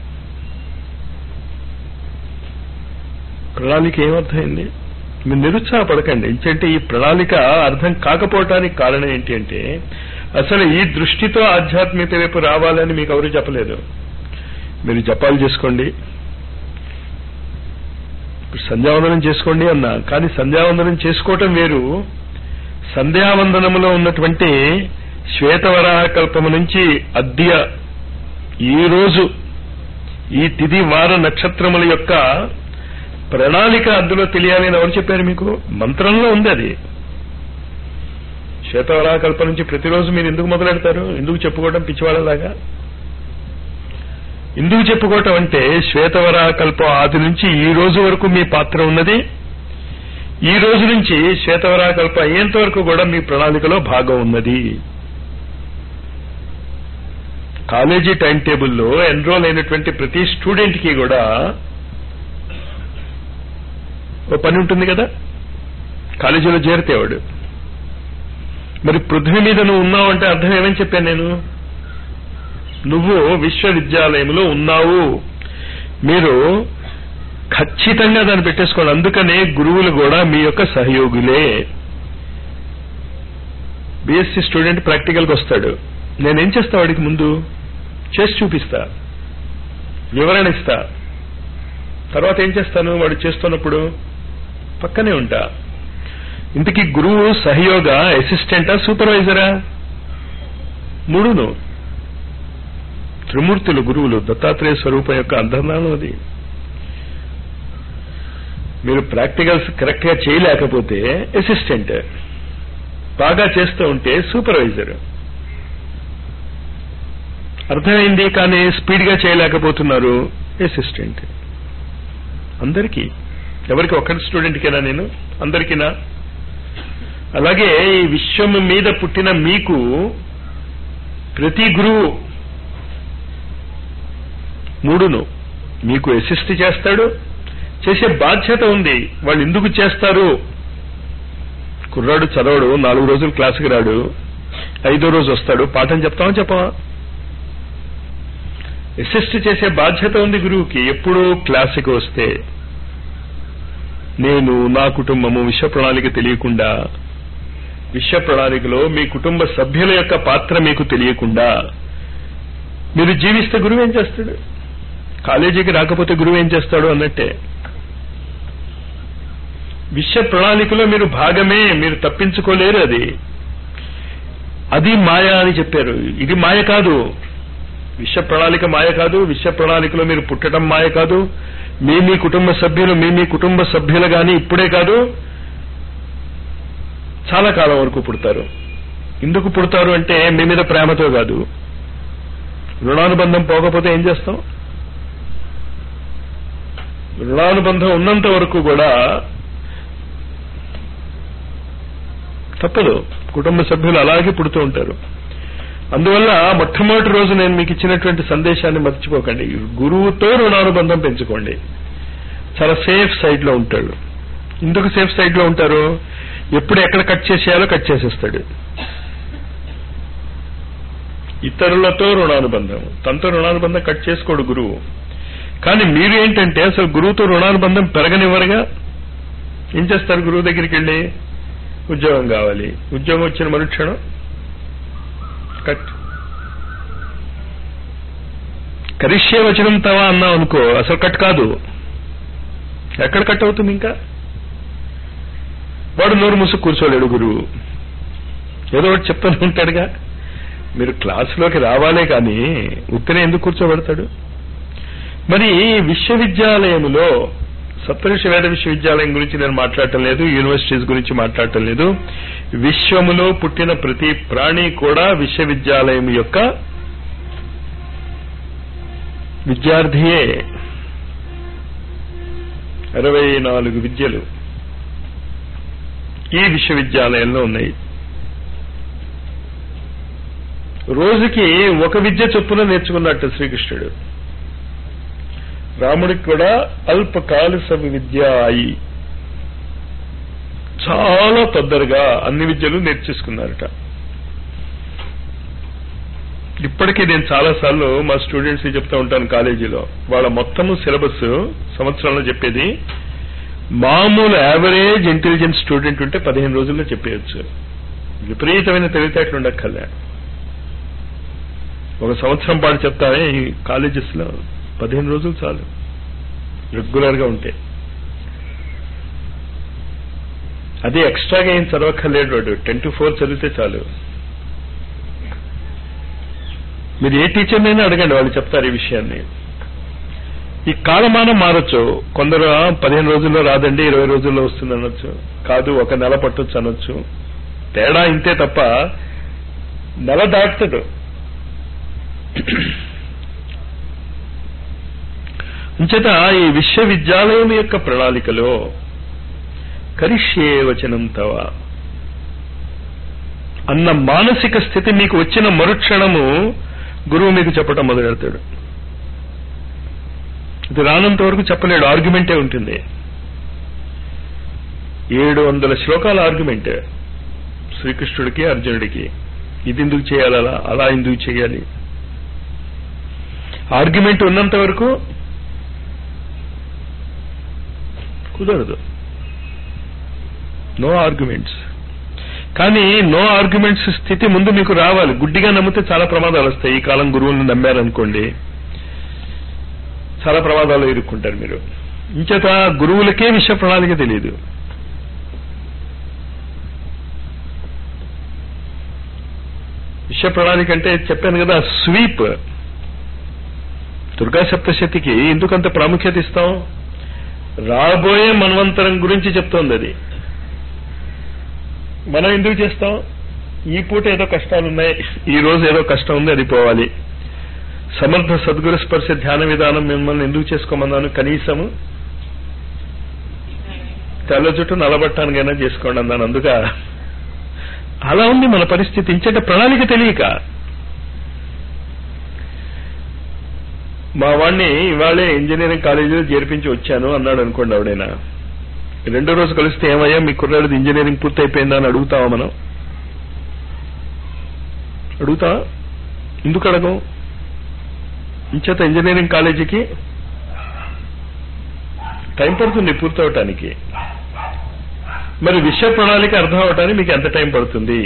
ప్రణాళిక ఏమర్థమైంది మీరు నిరుత్సాహపడకండి ఏంటంటే ఈ ప్రణాళిక అర్థం కాకపోవటానికి కారణం ఏంటి అంటే అసలు ఈ దృష్టితో ఆధ్యాత్మికత వైపు రావాలని మీకు ఎవరు చెప్పలేదు మీరు జపాలు చేసుకోండి సంధ్యావందనం చేసుకోండి అన్నా కానీ సంధ్యావందనం చేసుకోవటం వేరు సంధ్యావందనములో ఉన్నటువంటి శ్వేతవరాహ కల్పము నుంచి అద్య ఈ రోజు ఈ తిథి వార నక్షత్రముల యొక్క ప్రణాళిక అందులో తెలియాలి అని ఎవరు చెప్పారు మీకు మంత్రంలో ఉంది అది శ్వేతవరాహ కల్ప నుంచి ప్రతిరోజు మీరు ఎందుకు మొదలెడతారు ఎందుకు చెప్పుకోవడం పిచ్చివాళ్ళలాగా ఎందుకు చెప్పుకోవటం అంటే శ్వేతవరాహ కల్పం ఆది నుంచి ఈ రోజు వరకు మీ పాత్ర ఉన్నది ఈ రోజు నుంచి శ్వేతవరాహ కల్ప అయ్యేంత వరకు కూడా మీ ప్రణాళికలో భాగం ఉన్నది కాలేజీ టైం టేబుల్లో ఎన్రోల్ అయినటువంటి ప్రతి స్టూడెంట్ కి కూడా ఓ పని ఉంటుంది కదా కాలేజీలో చేరితే వాడు మరి పృథ్వీ మీద నువ్వు ఉన్నావు అంటే అర్థం ఏమని చెప్పాను నేను నువ్వు విశ్వవిద్యాలయంలో ఉన్నావు మీరు ఖచ్చితంగా దాన్ని పెట్టేసుకోండి అందుకనే గురువులు కూడా మీ యొక్క సహయోగులే బీఎస్సీ స్టూడెంట్ ప్రాక్టికల్కి వస్తాడు నేనేం చేస్తా వాడికి ముందు చేసి చూపిస్తా వివరణ ఇస్తా తర్వాత ఏం చేస్తాను వాడు చేస్తున్నప్పుడు పక్కనే ఉంటా ఇంతకీ గురువు సహయోగ అసిస్టెంటా సూపర్వైజరా మూడును త్రిమూర్తులు గురువులు దత్తాత్రేయ స్వరూపం యొక్క అంతర్ధానం అది మీరు ప్రాక్టికల్స్ కరెక్ట్ గా చేయలేకపోతే అసిస్టెంట్ బాగా చేస్తూ ఉంటే సూపర్వైజర్ అర్థమైంది కానీ స్పీడ్ గా చేయలేకపోతున్నారు అసిస్టెంట్ అందరికీ ఎవరికి ఒక్కరి స్టూడెంట్కేనా నేను అందరికీనా అలాగే ఈ విశ్వం మీద పుట్టిన మీకు ప్రతి గురువు మూడును మీకు అసిస్ట్ చేస్తాడు చేసే బాధ్యత ఉంది వాళ్ళు ఎందుకు చేస్తారు కుర్రాడు చదవడు నాలుగు రోజులు క్లాసుకి రాడు ఐదో రోజు వస్తాడు పాఠం చెప్తామా చెప్పవా అసిస్ట్ చేసే బాధ్యత ఉంది గురువుకి ఎప్పుడూ క్లాసుకి వస్తే నేను నా కుటుంబము విశ్వ ప్రణాళిక తెలియకుండా విశ్వ ప్రణాళికలో మీ కుటుంబ సభ్యుల యొక్క పాత్ర మీకు తెలియకుండా మీరు జీవిస్తే గురువు ఏం చేస్తాడు కాలేజీకి రాకపోతే గురువు ఏం చేస్తాడు అన్నట్టే విశ్వ ప్రణాళికలో మీరు భాగమే మీరు తప్పించుకోలేరు అది అది మాయ అని చెప్పారు ఇది మాయ కాదు విశ్వ ప్రణాళిక మాయ కాదు విశ్వ ప్రణాళికలో మీరు పుట్టడం మాయ కాదు మీ మీ కుటుంబ సభ్యులు మీ మీ కుటుంబ సభ్యులు గాని ఇప్పుడే కాదు చాలా కాలం వరకు పుడతారు ఎందుకు పుడతారు అంటే మీ మీద ప్రేమతో కాదు రుణానుబంధం పోకపోతే ఏం చేస్తాం రుణానుబంధం ఉన్నంత వరకు కూడా తప్పదు కుటుంబ సభ్యులు అలాగే పుడుతూ ఉంటారు అందువల్ల మొట్టమొదటి రోజు నేను మీకు ఇచ్చినటువంటి సందేశాన్ని మర్చిపోకండి గురువుతో రుణానుబంధం పెంచుకోండి చాలా సేఫ్ సైడ్ లో ఉంటాడు ఎందుకు సేఫ్ సైడ్ లో ఉంటారు ఎప్పుడు ఎక్కడ కట్ చేసేయాలో కట్ చేసేస్తాడు ఇతరులతో రుణానుబంధం తనతో రుణానుబంధం కట్ చేసుకోడు గురువు కానీ మీరు ఏంటంటే అసలు గురువుతో రుణానుబంధం పెరగనివ్వరుగా ఏం చేస్తారు గురువు దగ్గరికి వెళ్ళి ఉద్యోగం కావాలి ఉద్యోగం వచ్చిన మరుక్షణం కట్ కరిష్యే వచనం తవా అన్నాం అనుకో అసలు కట్ కాదు ఎక్కడ కట్ అవుతుంది ఇంకా వాడు నోరు ముసుగు కూర్చోలేడు గురువు ఏదో ఒకటి చెప్తూనే ఉంటాడుగా మీరు క్లాసులోకి రావాలే కానీ ఉత్తరే ఎందుకు కూర్చోబెడతాడు మరి విశ్వవిద్యాలయములో సప్తఋషి వేద విశ్వవిద్యాలయం గురించి నేను మాట్లాడటం లేదు యూనివర్సిటీస్ గురించి మాట్లాడటం లేదు విశ్వములో పుట్టిన ప్రతి ప్రాణి కూడా విశ్వవిద్యాలయం యొక్క విద్యార్థియే అరవై నాలుగు విద్యలు ఈ విశ్వవిద్యాలయంలో ఉన్నాయి రోజుకి ఒక విద్య చొప్పున నేర్చుకున్నట్టు శ్రీకృష్ణుడు రాముడికి కూడా అల్పకాల సవి విద్య అయి చాలా తొందరగా అన్ని విద్యలు నేర్చేసుకున్నారట ఇప్పటికీ నేను చాలా సార్లు మా స్టూడెంట్స్ చెప్తా ఉంటాను కాలేజీలో వాళ్ళ మొత్తము సిలబస్ సంవత్సరంలో చెప్పేది మామూలు యావరేజ్ ఇంటెలిజెంట్ స్టూడెంట్ ఉంటే పదిహేను రోజుల్లో చెప్పేయచ్చు విపరీతమైన తెలివితేటలు ఉండక్కర్లే ఒక సంవత్సరం పాటు చెప్తానే ఈ కాలేజెస్ లో పదిహేను రోజులు చాలు రెగ్యులర్ గా ఉంటే అది ఎక్స్ట్రాగా ఏం చదవక్కర్లేడు వాడు టెన్ టు ఫోర్ చదివితే చాలు మీరు ఏ టీచర్నైనా అడగండి వాళ్ళు చెప్తారు ఈ విషయాన్ని ఈ కాలమానం మారచ్చు కొందరు "ఆ, పదిహేను రోజుల్లో రాదండి ఇరవై రోజుల్లో వస్తుంది అనొచ్చు కాదు ఒక నెల పట్టొచ్చు అనొచ్చు తేడా ఇంతే తప్ప నెల దాటుతాడు అంచేత ఈ విశ్వవిద్యాలయం యొక్క ప్రణాళికలో కరిష్యే వచనం తవ అన్న మానసిక స్థితి మీకు వచ్చిన మరుక్షణము గురువు మీకు చెప్పటం మొదలెడతాడు ఇది రానంత వరకు చెప్పలేడు ఆర్గ్యుమెంటే ఉంటుంది ఏడు వందల శ్లోకాల ఆర్గ్యుమెంట్ శ్రీకృష్ణుడికి అర్జునుడికి ఇది ఎందుకు చేయాలి అలా అలా ఎందుకు చేయాలి ఆర్గ్యుమెంట్ ఉన్నంత వరకు కుదరదు నో ఆర్గ్యుమెంట్స్ కానీ నో ఆర్గ్యుమెంట్స్ స్థితి ముందు మీకు రావాలి గుడ్డిగా నమ్మితే చాలా ప్రమాదాలు వస్తాయి ఈ కాలం గురువులను నమ్మారనుకోండి చాలా ప్రమాదాలు ఇరుక్కుంటారు మీరు ఇంచేత గురువులకే విషయ ప్రణాళిక తెలియదు విషయ ప్రణాళిక అంటే చెప్పాను కదా స్వీప్ దుర్గా సప్తశతికి ఎందుకంత ప్రాముఖ్యత ఇస్తాం రాబోయే మన్వంతరం గురించి చెప్తోంది అది మనం ఎందుకు చేస్తాం ఈ పూట ఏదో కష్టాలు ఉన్నాయి ఈ రోజు ఏదో కష్టం ఉంది అది పోవాలి సమర్థ సద్గురు స్పర్శ ధ్యాన విధానం మిమ్మల్ని ఎందుకు చేసుకోమన్నాను కనీసము తెల్ల చుట్టూ నలబట్టానికైనా చేసుకోండి అన్నాను అందుక అలా ఉంది మన పరిస్థితి ఇంచట ప్రణాళిక తెలియక మా వాడిని ఇవాళే ఇంజనీరింగ్ కాలేజీలో చేర్పించి వచ్చాను అన్నాడు అనుకోండి ఆవిడైనా రెండో రోజు కలిస్తే ఏమయ్యా మీ కుర్రాడిది ఇంజనీరింగ్ పూర్తయిపోయిందా అని అడుగుతావా మనం అడుగుతా ఎందుకు అడగం ఇంచేత ఇంజనీరింగ్ కాలేజీకి టైం పడుతుంది పూర్తవటానికి మరి విషయ ప్రణాళిక అర్థం అవటానికి మీకు ఎంత టైం పడుతుంది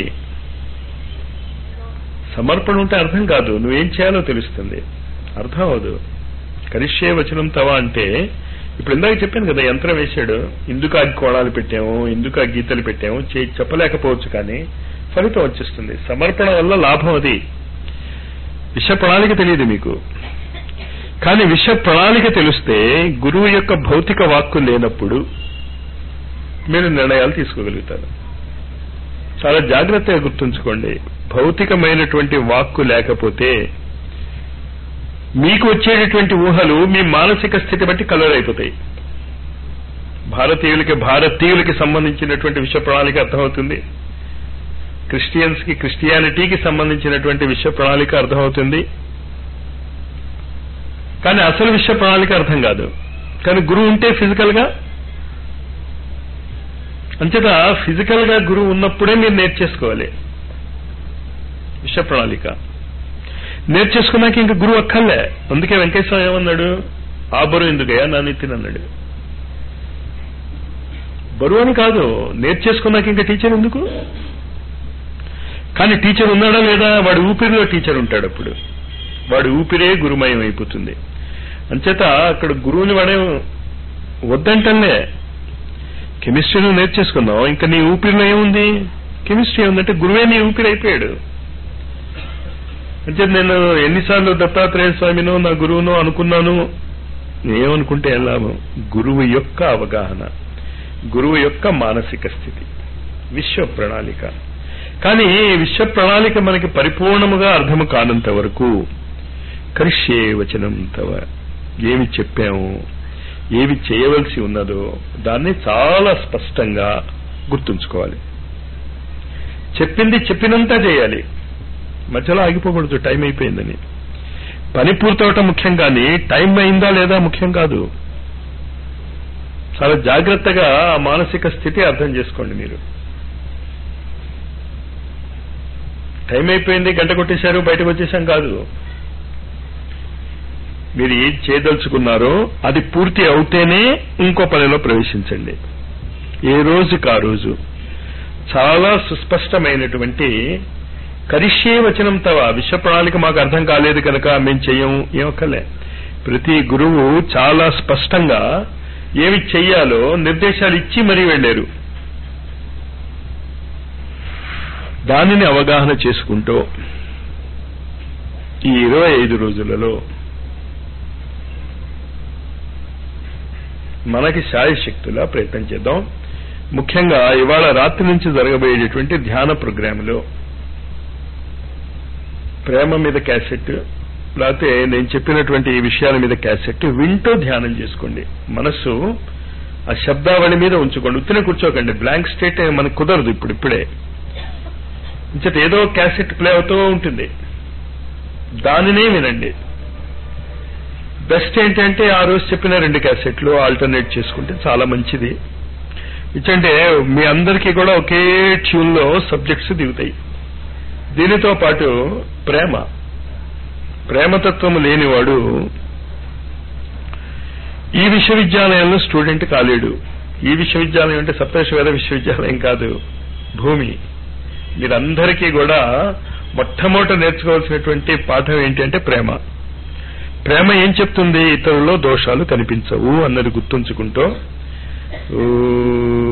సమర్పణ ఉంటే అర్థం కాదు నువ్వేం చేయాలో తెలుస్తుంది అర్థం అవదు కరిష్యే వచనం తవ అంటే ఇప్పుడు ఇందాక చెప్పాను కదా యంత్రం వేశాడు ఇందుకు ఆ కోణాలు పెట్టాము ఇందుకు ఆ గీతలు పెట్టాము చే- చెప్పలేకపోవచ్చు కానీ ఫలితం వచ్చేస్తుంది సమర్పణ వల్ల లాభం అది విష ప్రణాళిక తెలియదు మీకు కానీ విష ప్రణాళిక తెలిస్తే గురువు యొక్క భౌతిక వాక్కు లేనప్పుడు మీరు నిర్ణయాలు తీసుకోగలుగుతారు చాలా జాగ్రత్తగా గుర్తుంచుకోండి భౌతికమైనటువంటి వాక్కు లేకపోతే మీకు వచ్చేటటువంటి ఊహలు మీ మానసిక స్థితి బట్టి కలర్ అయిపోతాయి భారతీయులకి భారతీయులకి సంబంధించినటువంటి విషయ ప్రణాళిక అర్థమవుతుంది క్రిస్టియన్స్ కి క్రిస్టియానిటీకి సంబంధించినటువంటి విషయ ప్రణాళిక అర్థమవుతుంది కానీ అసలు విషయ ప్రణాళిక అర్థం కాదు కానీ గురువు ఉంటే ఫిజికల్ గా అంచేత ఫిజికల్ గా గురువు ఉన్నప్పుడే మీరు నేర్చేసుకోవాలి విషయ ప్రణాళిక నేర్చేసుకున్నాక ఇంక గురువు అక్కర్లే అందుకే వెంకటేశ్వర ఏమన్నాడు ఆ బరువు ఎందుకయ్యా నా నెత్తిన అన్నాడు బరువు అని కాదు నేర్చేసుకున్నాక ఇంకా టీచర్ ఎందుకు కానీ టీచర్ ఉన్నాడా లేదా వాడి ఊపిరిలో టీచర్ ఉంటాడు అప్పుడు వాడి ఊపిరే గురుమయం అయిపోతుంది అంచేత అక్కడ గురువుని వాడే వద్దంటలే కెమిస్ట్రీ నువ్వు నేర్చేసుకున్నావు ఇంకా నీ ఊపిరిలో ఏముంది కెమిస్ట్రీ ఏముందంటే గురువే నీ ఊపిరి అయిపోయాడు అంటే నేను ఎన్నిసార్లు దత్తాత్రేయ స్వామినో నా గురువునో అనుకున్నాను ఏమనుకుంటే ఏం లాభం గురువు యొక్క అవగాహన గురువు యొక్క మానసిక స్థితి విశ్వ ప్రణాళిక కానీ విశ్వ ప్రణాళిక మనకి పరిపూర్ణముగా అర్థము కానంత వరకు కరిష్యే వచనం తవ ఏమి చెప్పాము ఏవి చేయవలసి ఉన్నదో దాన్ని చాలా స్పష్టంగా గుర్తుంచుకోవాలి చెప్పింది చెప్పినంతా చేయాలి మధ్యలో ఆగిపోకూడదు టైం అయిపోయిందని పని పూర్తవటం ముఖ్యం కానీ టైం అయిందా లేదా ముఖ్యం కాదు చాలా జాగ్రత్తగా ఆ మానసిక స్థితి అర్థం చేసుకోండి మీరు టైం అయిపోయింది గంట కొట్టేశారు బయటకు వచ్చేసాం కాదు మీరు ఏం చేయదలుచుకున్నారో అది పూర్తి అవుతేనే ఇంకో పనిలో ప్రవేశించండి ఏ రోజుకి ఆ రోజు చాలా సుస్పష్టమైనటువంటి కరిష్యే వచనం తవ విశ్వ ప్రణాళిక మాకు అర్థం కాలేదు కనుక మేము చెయ్యము ఏమక్కలే ప్రతి గురువు చాలా స్పష్టంగా ఏమి చెయ్యాలో నిర్దేశాలు ఇచ్చి మరీ వెళ్ళారు దానిని అవగాహన చేసుకుంటూ ఈ ఇరవై ఐదు రోజులలో మనకి శాయశక్తులా ప్రయత్నం చేద్దాం ముఖ్యంగా ఇవాళ రాత్రి నుంచి జరగబోయేటటువంటి ధ్యాన ప్రోగ్రాంలో ప్రేమ మీద క్యాసెట్ లేకపోతే నేను చెప్పినటువంటి ఈ విషయాల మీద క్యాసెట్ వింటూ ధ్యానం చేసుకోండి మనస్సు ఆ శబ్దావళి మీద ఉంచుకోండి ఉత్తిన కూర్చోకండి బ్లాంక్ స్టేట్ మనకు కుదరదు ఇప్పుడు ఇప్పుడే ఇంచట ఏదో క్యాసెట్ ప్లే అవుతూ ఉంటుంది దానినే వినండి బెస్ట్ ఏంటంటే ఆ రోజు చెప్పిన రెండు క్యాసెట్లు ఆల్టర్నేట్ చేసుకుంటే చాలా మంచిది ఇచ్చంటే మీ అందరికీ కూడా ఒకే ట్యూన్ లో సబ్జెక్ట్స్ దిగుతాయి దీనితో పాటు ప్రేమ ప్రేమతత్వము లేనివాడు ఈ విశ్వవిద్యాలయంలో స్టూడెంట్ కాలేడు ఈ విశ్వవిద్యాలయం అంటే సప్తేశ్వర విశ్వవిద్యాలయం కాదు భూమి మీరందరికీ కూడా మొట్టమొదట నేర్చుకోవాల్సినటువంటి పాఠం ఏంటంటే ప్రేమ ప్రేమ ఏం చెప్తుంది ఇతరుల్లో దోషాలు కనిపించవు అన్నది గుర్తుంచుకుంటూ ఊ